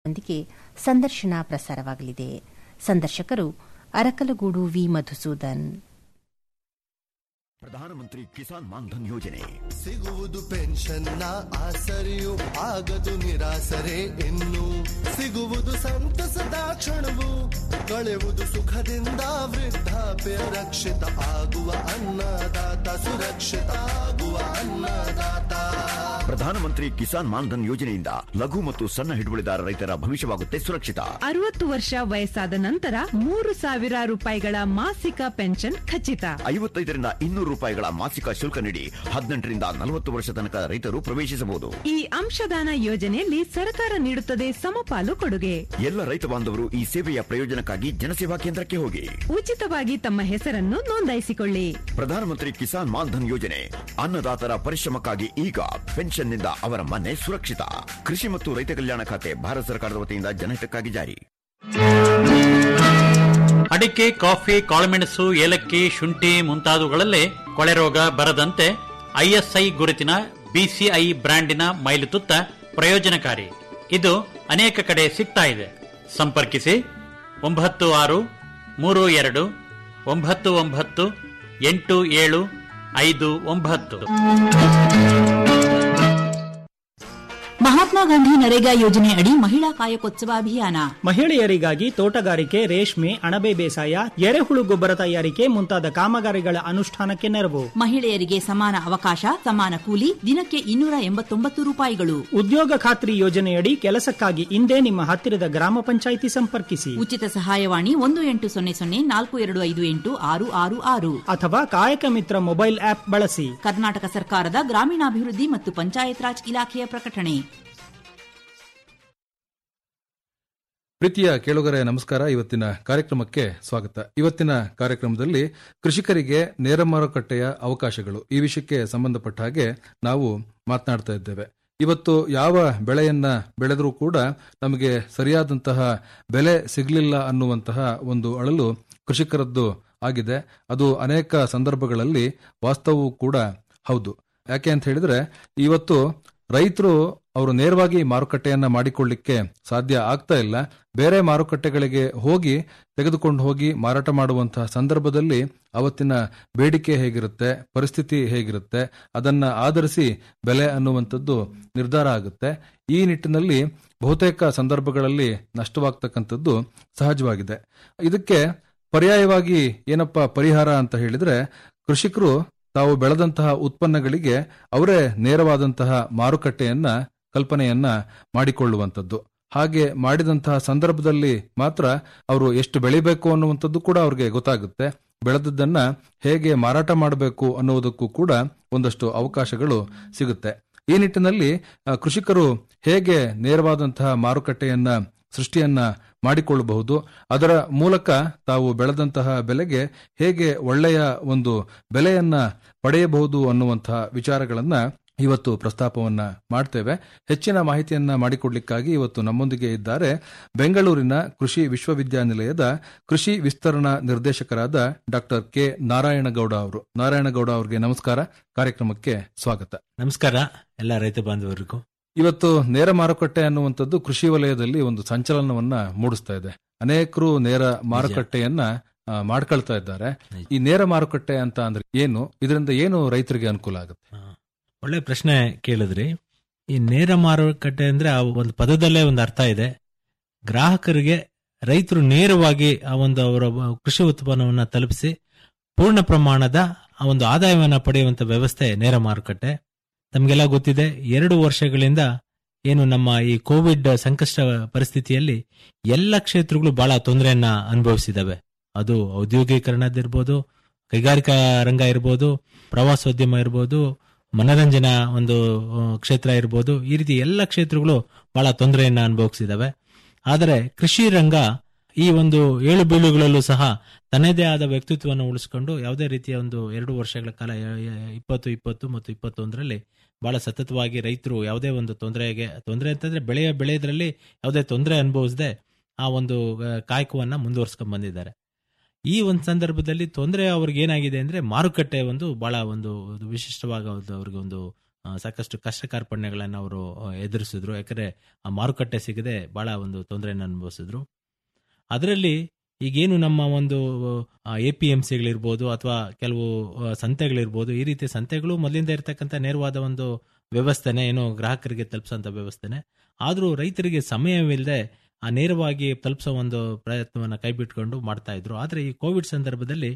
ಒಂದಿಗೆ ಸಂದರ್ಶನ ಪ್ರಸಾರವಾಗಲಿದೆ ಸಂದರ್ಶಕರು ಅರಕಲಗೂಡು ವಿ ಮಧುಸೂದನ್ ಪ್ರಧಾನಮಂತ್ರಿ ಕಿಸಾನ್ ಮಾನ್ಧನ್ ಯೋಜನೆ ಸಿಗುವುದು ಪೆನ್ಷನ್ನ ಆಸರೆಯು ಆಗದು ನಿರಾಸರೆ ಇನ್ನು ಸಿಗುವುದು ಸಂತಸದ ಕ್ಷಣವು ಕಳೆಯುವುದು ಸುಖದಿಂದ ವೃದ್ಧಾಪ್ಯ ರಕ್ಷಿತ ಆಗುವ ಅನ್ನದಾತ ಸುರಕ್ಷಿತ ಆಗುವ ಅನ್ನದಾತ ಪ್ರಧಾನಮಂತ್ರಿ ಕಿಸಾನ್ ಮಾನ್ಧನ್ ಯೋಜನೆಯಿಂದ ಲಘು ಮತ್ತು ಸಣ್ಣ ಹಿಡುವಳಿದಾರ ರೈತರ ಭವಿಷ್ಯವಾಗುತ್ತೆ ಸುರಕ್ಷಿತ ಅರವತ್ತು ವರ್ಷ ವಯಸ್ಸಾದ ನಂತರ ಮೂರು ಸಾವಿರ ರೂಪಾಯಿಗಳ ಮಾಸಿಕ ಪೆನ್ಷನ್ ಖಚಿತ ಐವತ್ತೈದರಿಂದ ಇನ್ನೂರು ರೂಪಾಯಿಗಳ ಮಾಸಿಕ ಶುಲ್ಕ ನೀಡಿ ಹದಿನೆಂಟರಿಂದ ನಲವತ್ತು ವರ್ಷ ತನಕ ರೈತರು ಪ್ರವೇಶಿಸಬಹುದು ಈ ಅಂಶದಾನ ಯೋಜನೆಯಲ್ಲಿ ಸರ್ಕಾರ ನೀಡುತ್ತದೆ ಸಮಪಾಲು ಕೊಡುಗೆ ಎಲ್ಲ ರೈತ ಬಾಂಧವರು ಈ ಸೇವೆಯ ಪ್ರಯೋಜನಕ್ಕಾಗಿ ಜನಸೇವಾ ಕೇಂದ್ರಕ್ಕೆ ಹೋಗಿ ಉಚಿತವಾಗಿ ತಮ್ಮ ಹೆಸರನ್ನು ನೋಂದಾಯಿಸಿಕೊಳ್ಳಿ ಪ್ರಧಾನಮಂತ್ರಿ ಕಿಸಾನ್ ಮಾನ್ಧನ್ ಯೋಜನೆ ಅನ್ನದಾತರ ಪರಿಶ್ರಮಕ್ಕಾಗಿ ಈಗ ಪೆನ್ಷನ್ನಿಂದ ಅವರ ಮನೆ ಸುರಕ್ಷಿತ ಕೃಷಿ ಮತ್ತು ರೈತ ಕಲ್ಯಾಣ ಖಾತೆ ಭಾರತ ಸರ್ಕಾರದ ವತಿಯಿಂದ ಜನಹಿತಕ್ಕಾಗಿ ಜಾರಿ ಅಡಿಕೆ ಕಾಫಿ ಕಾಳುಮೆಣಸು ಏಲಕ್ಕಿ ಶುಂಠಿ ಮುಂತಾದವುಗಳಲ್ಲೇ ಕೊಳೆರೋಗ ಬರದಂತೆ ಐಎಸ್ಐ ಗುರುತಿನ ಬಿಸಿಐ ಬ್ರ್ಯಾಂಡಿನ ಮೈಲುತುತ್ತ ಪ್ರಯೋಜನಕಾರಿ ಇದು ಅನೇಕ ಕಡೆ ಸಿಗ್ತಾ ಇದೆ ಸಂಪರ್ಕಿಸಿ ಒಂಬತ್ತು ಆರು ಮೂರು ಎರಡು ಒಂಬತ್ತು ಒಂಬತ್ತು ಎಂಟು ಏಳು ಐದು ಒಂಬತ್ತು ಮಹಾತ್ಮ ಗಾಂಧಿ ನರೇಗಾ ಯೋಜನೆ ಅಡಿ ಮಹಿಳಾ ಕಾಯಕೋತ್ಸವ ಅಭಿಯಾನ ಮಹಿಳೆಯರಿಗಾಗಿ ತೋಟಗಾರಿಕೆ ರೇಷ್ಮೆ ಅಣಬೆ ಬೇಸಾಯ ಎರೆಹುಳು ಗೊಬ್ಬರ ತಯಾರಿಕೆ ಮುಂತಾದ ಕಾಮಗಾರಿಗಳ ಅನುಷ್ಠಾನಕ್ಕೆ ನೆರವು ಮಹಿಳೆಯರಿಗೆ ಸಮಾನ ಅವಕಾಶ ಸಮಾನ ಕೂಲಿ ದಿನಕ್ಕೆ ಇನ್ನೂರ ಎಂಬತ್ತೊಂಬತ್ತು ರೂಪಾಯಿಗಳು ಉದ್ಯೋಗ ಖಾತ್ರಿ ಯೋಜನೆಯಡಿ ಕೆಲಸಕ್ಕಾಗಿ ಇಂದೇ ನಿಮ್ಮ ಹತ್ತಿರದ ಗ್ರಾಮ ಪಂಚಾಯಿತಿ ಸಂಪರ್ಕಿಸಿ ಉಚಿತ ಸಹಾಯವಾಣಿ ಒಂದು ಎಂಟು ಸೊನ್ನೆ ಸೊನ್ನೆ ನಾಲ್ಕು ಎರಡು ಐದು ಎಂಟು ಆರು ಆರು ಆರು ಅಥವಾ ಕಾಯಕ ಮಿತ್ರ ಮೊಬೈಲ್ ಆಪ್ ಬಳಸಿ ಕರ್ನಾಟಕ ಸರ್ಕಾರದ ಗ್ರಾಮೀಣಾಭಿವೃದ್ಧಿ ಮತ್ತು ಪಂಚಾಯತ್ ರಾಜ್ ಇಲಾಖೆಯ ಪ್ರಕಟಣೆ ಪ್ರೀತಿಯ ಕೇಳುಗರೆ ನಮಸ್ಕಾರ ಇವತ್ತಿನ ಕಾರ್ಯಕ್ರಮಕ್ಕೆ ಸ್ವಾಗತ ಇವತ್ತಿನ ಕಾರ್ಯಕ್ರಮದಲ್ಲಿ ಕೃಷಿಕರಿಗೆ ನೇರ ಮಾರುಕಟ್ಟೆಯ ಅವಕಾಶಗಳು ಈ ವಿಷಯಕ್ಕೆ ಸಂಬಂಧಪಟ್ಟ ಹಾಗೆ ನಾವು ಮಾತನಾಡ್ತಾ ಇದ್ದೇವೆ ಇವತ್ತು ಯಾವ ಬೆಳೆಯನ್ನ ಬೆಳೆದರೂ ಕೂಡ ನಮಗೆ ಸರಿಯಾದಂತಹ ಬೆಲೆ ಸಿಗಲಿಲ್ಲ ಅನ್ನುವಂತಹ ಒಂದು ಅಳಲು ಕೃಷಿಕರದ್ದು ಆಗಿದೆ ಅದು ಅನೇಕ ಸಂದರ್ಭಗಳಲ್ಲಿ ವಾಸ್ತವವೂ ಕೂಡ ಹೌದು ಯಾಕೆ ಅಂತ ಹೇಳಿದ್ರೆ ಇವತ್ತು ರೈತರು ಅವರು ನೇರವಾಗಿ ಮಾರುಕಟ್ಟೆಯನ್ನ ಮಾಡಿಕೊಳ್ಳಿಕ್ಕೆ ಸಾಧ್ಯ ಆಗ್ತಾ ಇಲ್ಲ ಬೇರೆ ಮಾರುಕಟ್ಟೆಗಳಿಗೆ ಹೋಗಿ ತೆಗೆದುಕೊಂಡು ಹೋಗಿ ಮಾರಾಟ ಮಾಡುವಂತಹ ಸಂದರ್ಭದಲ್ಲಿ ಅವತ್ತಿನ ಬೇಡಿಕೆ ಹೇಗಿರುತ್ತೆ ಪರಿಸ್ಥಿತಿ ಹೇಗಿರುತ್ತೆ ಅದನ್ನ ಆಧರಿಸಿ ಬೆಲೆ ಅನ್ನುವಂಥದ್ದು ನಿರ್ಧಾರ ಆಗುತ್ತೆ ಈ ನಿಟ್ಟಿನಲ್ಲಿ ಬಹುತೇಕ ಸಂದರ್ಭಗಳಲ್ಲಿ ನಷ್ಟವಾಗ್ತಕ್ಕಂಥದ್ದು ಸಹಜವಾಗಿದೆ ಇದಕ್ಕೆ ಪರ್ಯಾಯವಾಗಿ ಏನಪ್ಪ ಪರಿಹಾರ ಅಂತ ಹೇಳಿದ್ರೆ ಕೃಷಿಕರು ತಾವು ಬೆಳೆದಂತಹ ಉತ್ಪನ್ನಗಳಿಗೆ ಅವರೇ ನೇರವಾದಂತಹ ಮಾರುಕಟ್ಟೆಯನ್ನ ಕಲ್ಪನೆಯನ್ನ ಮಾಡಿಕೊಳ್ಳುವಂಥದ್ದು ಹಾಗೆ ಮಾಡಿದಂತಹ ಸಂದರ್ಭದಲ್ಲಿ ಮಾತ್ರ ಅವರು ಎಷ್ಟು ಬೆಳಿಬೇಕು ಅನ್ನುವಂಥದ್ದು ಕೂಡ ಅವ್ರಿಗೆ ಗೊತ್ತಾಗುತ್ತೆ ಬೆಳೆದದ್ದನ್ನ ಹೇಗೆ ಮಾರಾಟ ಮಾಡಬೇಕು ಅನ್ನುವುದಕ್ಕೂ ಕೂಡ ಒಂದಷ್ಟು ಅವಕಾಶಗಳು ಸಿಗುತ್ತೆ ಈ ನಿಟ್ಟಿನಲ್ಲಿ ಆ, ಕೃಷಿಕರು ಹೇಗೆ ನೇರವಾದಂತಹ ಮಾರುಕಟ್ಟೆಯನ್ನ ಸೃಷ್ಟಿಯನ್ನ ಮಾಡಿಕೊಳ್ಳಬಹುದು ಅದರ ಮೂಲಕ ತಾವು ಬೆಳೆದಂತಹ ಬೆಲೆಗೆ ಹೇಗೆ ಒಳ್ಳೆಯ ಒಂದು ಬೆಲೆಯನ್ನ ಪಡೆಯಬಹುದು ಅನ್ನುವಂತಹ ವಿಚಾರಗಳನ್ನ ಇವತ್ತು ಪ್ರಸ್ತಾಪವನ್ನ ಮಾಡ್ತೇವೆ ಹೆಚ್ಚಿನ ಮಾಹಿತಿಯನ್ನ ಮಾಡಿಕೊಡ್ಲಿಕ್ಕಾಗಿ ಇವತ್ತು ನಮ್ಮೊಂದಿಗೆ ಇದ್ದಾರೆ ಬೆಂಗಳೂರಿನ ಕೃಷಿ ವಿಶ್ವವಿದ್ಯಾನಿಲಯದ ಕೃಷಿ ವಿಸ್ತರಣಾ ನಿರ್ದೇಶಕರಾದ ಡಾಕ್ಟರ್ ಕೆ ನಾರಾಯಣಗೌಡ ಅವರು ನಾರಾಯಣಗೌಡ ಅವರಿಗೆ ನಮಸ್ಕಾರ ಕಾರ್ಯಕ್ರಮಕ್ಕೆ ಸ್ವಾಗತ ನಮಸ್ಕಾರ ಎಲ್ಲ ರೈತ ಬಾಂಧವರಿಗೂ ಇವತ್ತು ನೇರ ಮಾರುಕಟ್ಟೆ ಅನ್ನುವಂಥದ್ದು ಕೃಷಿ ವಲಯದಲ್ಲಿ ಒಂದು ಸಂಚಲನವನ್ನ ಮೂಡಿಸ್ತಾ ಇದೆ ಅನೇಕರು ನೇರ ಮಾರುಕಟ್ಟೆಯನ್ನ ಆ, ಮಾಡ್ಕೊಳ್ತಾ ಇದ್ದಾರೆ ಈ ನೇರ ಮಾರುಕಟ್ಟೆ ಅಂತ ಅಂದ್ರೆ ಏನು ಇದರಿಂದ ಏನು ರೈತರಿಗೆ ಅನುಕೂಲ ಆಗುತ್ತೆ ಒಳ್ಳೆ ಪ್ರಶ್ನೆ ಕೇಳಿದ್ರಿ ಈ ನೇರ ಮಾರುಕಟ್ಟೆ ಅಂದ್ರೆ ಆ ಒಂದು ಪದದಲ್ಲೇ ಒಂದು ಅರ್ಥ ಇದೆ ಗ್ರಾಹಕರಿಗೆ ರೈತರು ನೇರವಾಗಿ ಆ ಒಂದು ಅವರ ಕೃಷಿ ಉತ್ಪನ್ನವನ್ನು ತಲುಪಿಸಿ ಪೂರ್ಣ ಪ್ರಮಾಣದ ಆ ಒಂದು ಆದಾಯವನ್ನ ಪಡೆಯುವಂತ ವ್ಯವಸ್ಥೆ ನೇರ ಮಾರುಕಟ್ಟೆ ತಮಗೆಲ್ಲ ಗೊತ್ತಿದೆ ಎರಡು ವರ್ಷಗಳಿಂದ ಏನು ನಮ್ಮ ಈ ಕೋವಿಡ್ ಸಂಕಷ್ಟ ಪರಿಸ್ಥಿತಿಯಲ್ಲಿ ಎಲ್ಲ ಕ್ಷೇತ್ರಗಳು ಬಹಳ ತೊಂದರೆಯನ್ನ ಅನುಭವಿಸಿದವೆ ಅದು ಔದ್ಯೋಗೀಕರಣದಿರ್ಬೋದು ಕೈಗಾರಿಕಾ ರಂಗ ಇರ್ಬೋದು ಪ್ರವಾಸೋದ್ಯಮ ಇರ್ಬೋದು ಮನರಂಜನಾ ಒಂದು ಆ, ಕ್ಷೇತ್ರ ಇರ್ಬೋದು ಈ ರೀತಿ ಎಲ್ಲ ಕ್ಷೇತ್ರಗಳು ಬಹಳ ತೊಂದರೆಯನ್ನ ಅನುಭವಿಸಿದವೆ ಆದರೆ ಕೃಷಿ ರಂಗ ಈ ಒಂದು ಏಳು ಬೀಳುಗಳಲ್ಲೂ ಸಹ ತನ್ನದೇ ಆದ ವ್ಯಕ್ತಿತ್ವವನ್ನು ಉಳಿಸಿಕೊಂಡು ಯಾವುದೇ ರೀತಿಯ ಒಂದು ಎರಡು ವರ್ಷಗಳ ಕಾಲ ಎ- ಎ- ಇಪ್ಪತ್ತು ಇಪ್ಪತ್ತು ಮತ್ತು ಇಪ್ಪತ್ತೊಂದರಲ್ಲಿ ಬಹಳ ಸತತವಾಗಿ ರೈತರು ಯಾವುದೇ ಒಂದು ತೊಂದರೆಗೆ ತೊಂದರೆ ಅಂತಂದ್ರೆ ಬೆಳೆಯ ಬೆಳೆಯೋದ್ರಲ್ಲಿ ಯಾವುದೇ ತೊಂದರೆ ಅನುಭವಿಸದೆ ಆ ಒಂದು ಆ, ಕಾಯಕವನ್ನ ಮುಂದುವರ್ಸ್ಕೊಂಡ್ ಬಂದಿದ್ದಾರೆ ಈ ಒಂದು ಸಂದರ್ಭದಲ್ಲಿ ತೊಂದರೆ ಅವ್ರಿಗೆ ಏನಾಗಿದೆ ಅಂದ್ರೆ ಮಾರುಕಟ್ಟೆ ಒಂದು ಬಹಳ ಒಂದು ಒಂದು ವಿಶಿಷ್ಟವಾದ ಒಂದು ಅವ್ರಿಗೆ ಒಂದು ಆ, ಸಾಕಷ್ಟು ಕಷ್ಟ ಕಾರ್ಪಣ್ಯಗಳನ್ನು ಅವರು ಎದುರಿಸಿದ್ರು ಯಾಕಂದ್ರೆ ಆ ಮಾರುಕಟ್ಟೆ ಸಿಗದೆ ಬಹಳ ಒಂದು ತೊಂದರೆಯನ್ನು ಅನುಭವಿಸಿದ್ರು ಅದರಲ್ಲಿ ಈಗೇನು ನಮ್ಮ ಒಂದು ಎ ಪಿ ಎಂ ಸಿಗಳಿರ್ಬೋದು ಅಥವಾ ಕೆಲವು ಆ, ಸಂತೆಗಳಿರ್ಬೋದು ಈ ರೀತಿ ಸಂತೆಗಳು ಮೊದಲಿಂದ ಇರತಕ್ಕಂಥ ನೇರವಾದ ಒಂದು ವ್ಯವಸ್ಥೆನೆ ಏನು ಗ್ರಾಹಕರಿಗೆ ತಲುಪಿಸೋಂಥ ವ್ಯವಸ್ಥೆನೆ ಆದರೂ ರೈತರಿಗೆ ಸಮಯವಿಲ್ಲದೆ ಆ ನೇರವಾಗಿ ತಲುಪಿಸೋ ಒಂದು ಪ್ರಯತ್ನವನ್ನು ಕೈಬಿಟ್ಕೊಂಡು ಮಾಡ್ತಾ ಇದ್ರು ಆದರೆ ಈ ಕೋವಿಡ್ ಸಂದರ್ಭದಲ್ಲಿ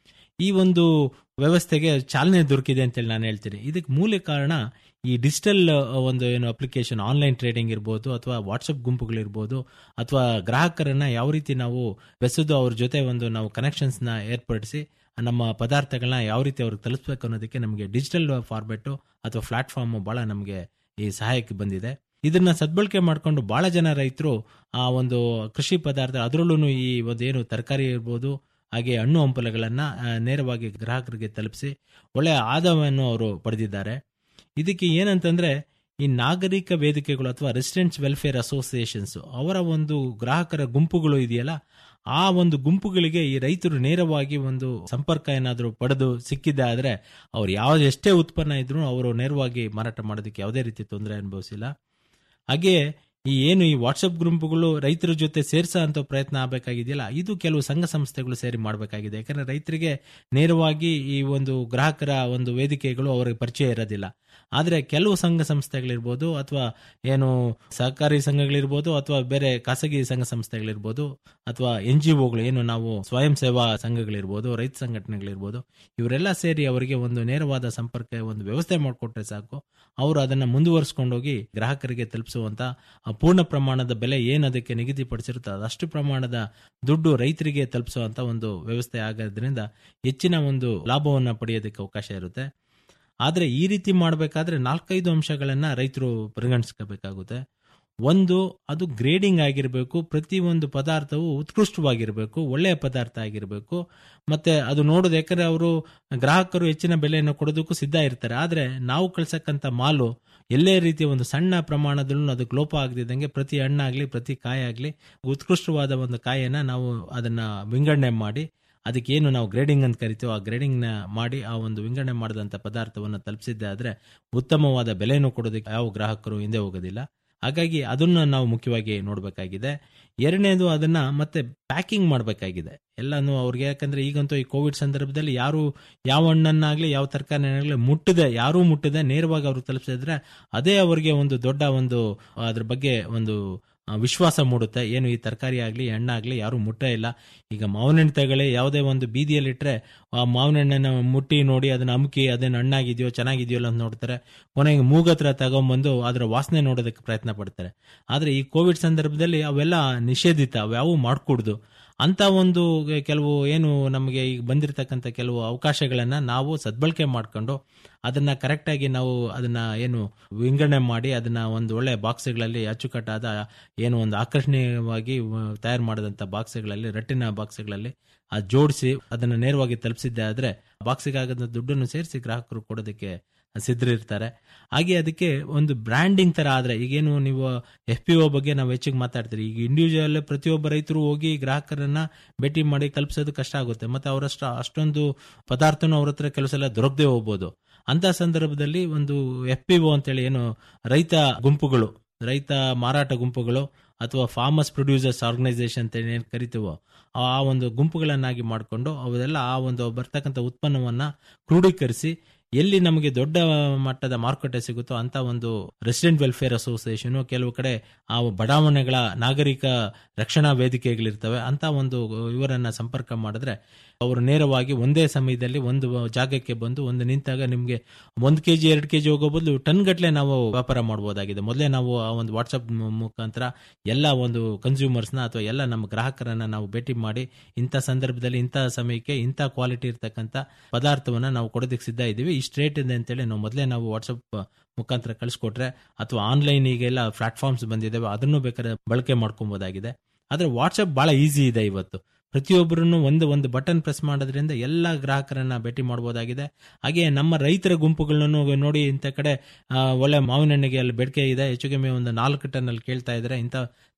ಈ ಒಂದು ವ್ಯವಸ್ಥೆಗೆ ಚಾಲನೆ ದೊರಕಿದೆ ಅಂತೇಳಿ ನಾನು ಹೇಳ್ತೀನಿ ಇದಕ್ಕೆ ಮೂಲ ಕಾರಣ ಈ ಡಿಜಿಟಲ್ ಒಂದು ಏನು ಅಪ್ಲಿಕೇಶನ್ ಆನ್ಲೈನ್ ಟ್ರೇಡಿಂಗ್ ಇರ್ಬೋದು ಅಥವಾ ವಾಟ್ಸಪ್ ಗುಂಪುಗಳಿರ್ಬೋದು ಅಥವಾ ಗ್ರಾಹಕರನ್ನ ಯಾವ ರೀತಿ ನಾವು ಬೆಸೆದು ಅವ್ರ ಜೊತೆ ಒಂದು ನಾವು ಕನೆಕ್ಷನ್ಸ್ನ ಏರ್ಪಡಿಸಿ ನಮ್ಮ ಪದಾರ್ಥಗಳನ್ನ ಯಾವ ರೀತಿ ಅವ್ರಿಗೆ ತಲುಪಿಸ್ಬೇಕು ಅನ್ನೋದಕ್ಕೆ ನಮಗೆ ಡಿಜಿಟಲ್ ಫಾರ್ಮೆಟ್ ಅಥವಾ ಪ್ಲಾಟ್ಫಾರ್ಮ್ ಬಹಳ ನಮಗೆ ಈ ಸಹಾಯಕ್ಕೆ ಬಂದಿದೆ ಇದನ್ನ ಸದ್ಬಳಕೆ ಮಾಡಿಕೊಂಡು ಬಹಳ ಜನ ರೈತರು ಆ ಒಂದು ಕೃಷಿ ಪದಾರ್ಥ ಅದರಲ್ಲೂ ಈ ಒಂದು ಏನು ತರಕಾರಿ ಇರ್ಬೋದು ಹಾಗೆ ಹಣ್ಣು ಹಂಪಲುಗಳನ್ನ ಆ, ನೇರವಾಗಿ ಗ್ರಾಹಕರಿಗೆ ತಲುಪಿಸಿ ಒಳ್ಳೆಯ ಆದಾಯವನ್ನು ಅವರು ಪಡೆದಿದ್ದಾರೆ ಇದಕ್ಕೆ ಏನಂತಂದ್ರೆ ಈ ನಾಗರಿಕ ವೇದಿಕೆಗಳು ಅಥವಾ ರೆಸಿಡೆಂಟ್ಸ್ ವೆಲ್ಫೇರ್ ಅಸೋಸಿಯೇಷನ್ಸ್ ಅವರ ಒಂದು ಗ್ರಾಹಕರ ಗುಂಪುಗಳು ಇದೆಯಲ್ಲ ಆ ಒಂದು ಗುಂಪುಗಳಿಗೆ ಈ ರೈತರು ನೇರವಾಗಿ ಒಂದು ಸಂಪರ್ಕ ಏನಾದರೂ ಪಡೆದು ಸಿಕ್ಕಿದ್ದೆ ಆದ್ರೆ ಅವ್ರು ಯಾವ ಎಷ್ಟೇ ಉತ್ಪನ್ನ ಇದ್ರೂ ಅವರು ನೇರವಾಗಿ ಮಾರಾಟ ಮಾಡೋದಕ್ಕೆ ಯಾವುದೇ ರೀತಿ ತೊಂದರೆ ಅನುಭವಿಸಿಲ್ಲ ಹಾಗೆ ಈ ಏನು ಈ ವಾಟ್ಸಪ್ ಗುಂಪುಗಳು ರೈತರ ಜೊತೆ ಸೇರ್ಸೋ ಅಂತ ಪ್ರಯತ್ನ ಆಗಬೇಕಾಗಿದೆಯಲ್ಲ ಇದು ಕೆಲವು ಸಂಘ ಸಂಸ್ಥೆಗಳು ಸೇರಿ ಮಾಡಬೇಕಾಗಿದೆ ಯಾಕಂದ್ರೆ ರೈತರಿಗೆ ನೇರವಾಗಿ ಈ ಒಂದು ಗ್ರಾಹಕರ ಒಂದು ವೇದಿಕೆಗಳು ಅವರಿಗೆ ಪರಿಚಯ ಇರೋದಿಲ್ಲ ಆದರೆ ಕೆಲವು ಸಂಘ ಸಂಸ್ಥೆಗಳಿರ್ಬೋದು ಅಥವಾ ಏನು ಸಹಕಾರಿ ಸಂಘಗಳಿರ್ಬೋದು ಅಥವಾ ಬೇರೆ ಖಾಸಗಿ ಸಂಘ ಸಂಸ್ಥೆಗಳಿರ್ಬೋದು ಅಥವಾ ಎನ್ ಜಿ ಒಗಳು ಏನು ನಾವು ಸ್ವಯಂ ಸೇವಾ ಸಂಘಗಳಿರ್ಬೋದು ರೈತ ಸಂಘಟನೆಗಳಿರ್ಬೋದು ಇವರೆಲ್ಲ ಸೇರಿ ಅವರಿಗೆ ಒಂದು ನೇರವಾದ ಸಂಪರ್ಕ ಒಂದು ವ್ಯವಸ್ಥೆ ಮಾಡಿಕೊಟ್ರೆ ಸಾಕು ಅವರು ಅದನ್ನ ಮುಂದುವರಿಸ್ಕೊಂಡೋಗಿ ಗ್ರಾಹಕರಿಗೆ ತಲುಪಿಸುವಂತ ಆ ಪೂರ್ಣ ಪ್ರಮಾಣದ ಬೆಲೆ ಏನು ಅದಕ್ಕೆ ನಿಗದಿಪಡಿಸಿರುತ್ತೋ ಅದಷ್ಟು ಪ್ರಮಾಣದ ದುಡ್ಡು ರೈತರಿಗೆ ತಲುಪಿಸುವಂತ ಒಂದು ವ್ಯವಸ್ಥೆ ಆಗೋದ್ರಿಂದ ಹೆಚ್ಚಿನ ಒಂದು ಲಾಭವನ್ನ ಪಡೆಯೋದಕ್ಕೆ ಅವಕಾಶ ಇರುತ್ತೆ ಆದ್ರೆ ಈ ರೀತಿ ಮಾಡಬೇಕಾದ್ರೆ ನಾಲ್ಕೈದು ಅಂಶಗಳನ್ನ ರೈತರು ಪರಿಗಣಿಸ್ಕೋಬೇಕಾಗುತ್ತೆ ಒಂದು ಅದು ಗ್ರೇಡಿಂಗ್ ಆಗಿರಬೇಕು ಪ್ರತಿ ಒಂದು ಪದಾರ್ಥವು ಉತ್ಕೃಷ್ಟವಾಗಿರಬೇಕು ಒಳ್ಳೆಯ ಪದಾರ್ಥ ಆಗಿರಬೇಕು ಮತ್ತೆ ಅದು ನೋಡೋದು ಯಾಕಂದ್ರೆ ಅವರು ಗ್ರಾಹಕರು ಹೆಚ್ಚಿನ ಬೆಲೆಯನ್ನು ಕೊಡೋದಕ್ಕೂ ಸಿದ್ಧ ಇರ್ತಾರೆ ಆದ್ರೆ ನಾವು ಕಳ್ಸಕ್ಕಂತ ಮಾಲು ಎಲ್ಲೇ ರೀತಿಯ ಒಂದು ಸಣ್ಣ ಪ್ರಮಾಣದಲ್ಲೂ ಅದಕ್ಕೆ ಲೋಪ ಆಗದಿದ್ದಂಗೆ ಪ್ರತಿ ಹಣ್ಣಾಗ್ಲಿ ಪ್ರತಿ ಕಾಯಾಗ್ಲಿ ಉತ್ಕೃಷ್ಟವಾದ ಒಂದು ಕಾಯನ್ನ ನಾವು ಅದನ್ನ ವಿಂಗಡಣೆ ಮಾಡಿ ಅದಕ್ಕೆ ಏನು ನಾವು ಗ್ರೇಡಿಂಗ್ ಅಂತ ಕರಿತೀವೋ ಆ ಗ್ರೇಡಿಂಗ್ ನ ಮಾಡಿ ಆ ಒಂದು ವಿಂಗಡಣೆ ಮಾಡಿದಂತ ಪದಾರ್ಥವನ್ನು ತಲುಪಿಸಿದ್ದೆ ಆದ್ರೆ ಉತ್ತಮವಾದ ಬೆಲೆಯನ್ನು ಕೊಡೋದಕ್ಕೆ ಯಾವ ಗ್ರಾಹಕರು ಹಿಂದೆ ಹೋಗೋದಿಲ್ಲ ಹಾಗಾಗಿ ಅದನ್ನ ನಾವು ಮುಖ್ಯವಾಗಿ ನೋಡಬೇಕಾಗಿದೆ ಎರಡನೇದು ಅದನ್ನ ಮತ್ತೆ ಪ್ಯಾಕಿಂಗ್ ಮಾಡಬೇಕಾಗಿದೆ ಎಲ್ಲಾನು ಅವ್ರಿಗೆ ಯಾಕಂದ್ರೆ ಈಗಂತೂ ಈ ಕೋವಿಡ್ ಸಂದರ್ಭದಲ್ಲಿ ಯಾರು ಯಾವ ಹಣ್ಣನ್ನಾಗ್ಲಿ ಯಾವ ತರಕಾರಿನಾಗ್ಲಿ ಮುಟ್ಟದೆ ಯಾರೂ ಮುಟ್ಟದೆ ನೇರವಾಗಿ ಅವ್ರಿಗೆ ತಲುಪಿಸಿದ್ರೆ ಅದೇ ಅವರಿಗೆ ಒಂದು ದೊಡ್ಡ ಒಂದು ಅದ್ರ ಬಗ್ಗೆ ಒಂದು ಆ, ವಿಶ್ವಾಸ ಮೂಡುತ್ತೆ ಏನು ಈ ತರಕಾರಿ ಆಗ್ಲಿ ಹಣ್ಣಾಗ್ಲಿ ಯಾರು ಮುಟ್ಟೇ ಇಲ್ಲ ಈಗ ಮಾವಿನ ಹಣ್ಣು ತಗೊಳ್ಳಿ ಯಾವುದೇ ಒಂದು ಬೀದಿಯಲ್ಲಿ ಇಟ್ರೆ ಆ ಮಾವಿನ ಹಣ್ಣನ್ನ ಮುಟ್ಟಿ ನೋಡಿ ಅದನ್ನ ಅಮುಕಿ ಅದನ್ನ ಹಣ್ಣಾಗಿದೆಯೋ ಚೆನ್ನಾಗಿದೆಯೋ ಅಂತ ನೋಡ್ತಾರೆ ಕೊನೆಗೆ ಮೂಗತ್ರ ತಗೊಂಬಂದು ಅದರ ವಾಸನೆ ನೋಡೋದಕ್ಕೆ ಪ್ರಯತ್ನ ಪಡ್ತಾರೆ ಆದ್ರೆ ಈ ಕೋವಿಡ್ ಸಂದರ್ಭದಲ್ಲಿ ಅವೆಲ್ಲ ನಿಷೇಧಿತ ಅವ್ಯಾವು ಮಾಡ್ಕೂಡ್ದು ಅಂತ ಒಂದು ಕೆಲವು ಏನು ನಮಗೆ ಈಗ ಬಂದಿರತಕ್ಕಂಥ ಕೆಲವು ಅವಕಾಶಗಳನ್ನ ನಾವು ಸದ್ಬಳಕೆ ಮಾಡ್ಕೊಂಡು ಅದನ್ನ ಕರೆಕ್ಟ್ ಆಗಿ ನಾವು ಅದನ್ನ ಏನು ವಿಂಗಡಣೆ ಮಾಡಿ ಅದನ್ನ ಒಂದು ಒಳ್ಳೆ ಬಾಕ್ಸ್ಗಳಲ್ಲಿ ಅಚ್ಚುಕಟ್ಟಾದ ಏನು ಒಂದು ಆಕರ್ಷಣೀಯವಾಗಿ ತಯಾರು ಮಾಡಿದಂತ ಬಾಕ್ಸ್ಗಳಲ್ಲಿ ರಟ್ಟಿನ ಬಾಕ್ಸ್ಗಳಲ್ಲಿ ಆ ಜೋಡಿಸಿ ಅದನ್ನ ನೇರವಾಗಿ ತಲುಪಿಸಿದ್ದೆ ಆದ್ರೆ ಬಾಕ್ಸಿಗಾಗದ ದುಡ್ಡನ್ನು ಸೇರಿಸಿ ಗ್ರಾಹಕರು ಕೊಡೋದಕ್ಕೆ ಸಿದ್ಧರಿರ್ತಾರೆ ಹಾಗೆ ಅದಕ್ಕೆ ಒಂದು ಬ್ರ್ಯಾಂಡಿಂಗ್ ತರ ಆದ್ರೆ ಈಗೇನು ನೀವು ಎಫ್ ಪಿ ಒ ಬಗ್ಗೆ ನಾವು ಹೆಚ್ಚಿಗೆ ಮಾತಾಡ್ತೀರಿ ಈಗ ಇಂಡಿವಿಜುವಲ್ ಪ್ರತಿಯೊಬ್ಬ ರೈತರು ಹೋಗಿ ಗ್ರಾಹಕರನ್ನ ಭೇಟಿ ಮಾಡಿ ಕಲ್ಪಿಸೋದು ಕಷ್ಟ ಆಗುತ್ತೆ ಮತ್ತೆ ಅವರಷ್ಟ ಅಷ್ಟೊಂದು ಪದಾರ್ಥನೂ ಅವ್ರ ಹತ್ರ ಕೆಲವು ಸಲ ದೊರಕದೆ ಹೋಗ್ಬೋದು ಅಂತ ಸಂದರ್ಭದಲ್ಲಿ ಒಂದು ಎಫ್ ಪಿ ಒ ಅಂತೇಳಿ ಏನು ರೈತ ಗುಂಪುಗಳು ರೈತ ಮಾರಾಟ ಗುಂಪುಗಳು ಅಥವಾ ಫಾರ್ಮರ್ಸ್ ಪ್ರೊಡ್ಯೂಸರ್ಸ್ ಆರ್ಗನೈಸೇಷನ್ ಅಂತ ಏನ್ ಕರಿತೀವೋ ಆ ಒಂದು ಗುಂಪುಗಳನ್ನಾಗಿ ಮಾಡಿಕೊಂಡು ಅವೆಲ್ಲ ಆ ಒಂದು ಬರ್ತಕ್ಕಂಥ ಉತ್ಪನ್ನವನ್ನ ಕ್ರೋಢೀಕರಿಸಿ ಎಲ್ಲಿ ನಮಗೆ ದೊಡ್ಡ ಮಟ್ಟದ ಮಾರುಕಟ್ಟೆ ಸಿಗುತ್ತೋ ಅಂತ ಒಂದು ರೆಸಿಡೆಂಟ್ ವೆಲ್ಫೇರ್ ಅಸೋಸಿಯೇಷನ್ ಕೆಲವು ಕಡೆ ಆ ಬಡಾವಣೆಗಳ ನಾಗರಿಕ ರಕ್ಷಣಾ ವೇದಿಕೆಗಳಿರ್ತವೆ ಅಂತ ಒಂದು ಇವರನ್ನ ಸಂಪರ್ಕ ಮಾಡಿದ್ರೆ ಅವರು ನೇರವಾಗಿ ಒಂದೇ ಸಮಯದಲ್ಲಿ ಒಂದು ಜಾಗಕ್ಕೆ ಬಂದು ಒಂದು ನಿಂತಾಗ ನಿಮ್ಗೆ ಒಂದ್ ಕೆಜಿ ಎರಡು ಕೆಜಿ ಹೋಗೋ ಬದಲು ಟನ್ ಗಟ್ಲೆ ನಾವು ವ್ಯಾಪಾರ ಮಾಡಬಹುದಾಗಿದೆ ಮೊದಲೇ ನಾವು ಆ ಒಂದು ವಾಟ್ಸ್ಆಪ್ ಮುಖಾಂತರ ಎಲ್ಲ ಒಂದು ಕನ್ಸ್ಯೂಮರ್ಸ್ನ ಅಥವಾ ಎಲ್ಲ ನಮ್ಮ ಗ್ರಾಹಕರನ್ನ ನಾವು ಭೇಟಿ ಮಾಡಿ ಇಂಥ ಸಂದರ್ಭದಲ್ಲಿ ಇಂಥ ಸಮಯಕ್ಕೆ ಇಂಥ ಕ್ವಾಲಿಟಿ ಇರ್ತಕ್ಕಂಥ ಪದಾರ್ಥವನ್ನ ನಾವು ಕೊಡೋದಕ್ಕೆ ಸಿದ್ಧ ಇದ್ದೀವಿ ಇಷ್ಟು ರೇಟ್ ಇದೆ ಅಂತೇಳಿ ನಾವು ಮೊದಲೇ ನಾವು ವಾಟ್ಸಪ್ ಮುಖಾಂತರ ಕಳಿಸ್ಕೊಟ್ರೆ ಅಥವಾ ಆನ್ಲೈನ್ ಈಗೆಲ್ಲ ಪ್ಲಾಟ್ಫಾರ್ಮ್ಸ್ ಬಂದಿದ್ದಾವೆ ಅದನ್ನು ಬೇಕಾದ್ರೆ ಬಳಕೆ ಮಾಡ್ಕೊಬೋದಾಗಿದೆ ಆದ್ರೆ ವಾಟ್ಸಪ್ ಬಹಳ ಈಸಿ ಇದೆ ಇವತ್ತು ಪ್ರತಿಯೊಬ್ಬರನ್ನು ಒಂದು ಒಂದು ಬಟನ್ ಪ್ರೆಸ್ ಮಾಡೋದ್ರಿಂದ ಎಲ್ಲ ಗ್ರಾಹಕರನ್ನ ಭೇಟಿ ಮಾಡಬಹುದಾಗಿದೆ ಹಾಗೆ ನಮ್ಮ ರೈತರ ಗುಂಪುಗಳನ್ನು ನೋಡಿ ಇಂಥ ಕಡೆ ಆ, ಒಳ್ಳೆ ಮಾವಿನ ಹಣ್ಣಿಗೆ ಅಲ್ಲಿ ಬೇಡಿಕೆ ಇದೆ ಹೆಚ್ಚು ಕಮ್ಮಿ ಒಂದು ನಾಲ್ಕು ಟನ್ ಅಲ್ಲಿ ಕೇಳ್ತಾ ಇದ್ರೆ ಇಂಥ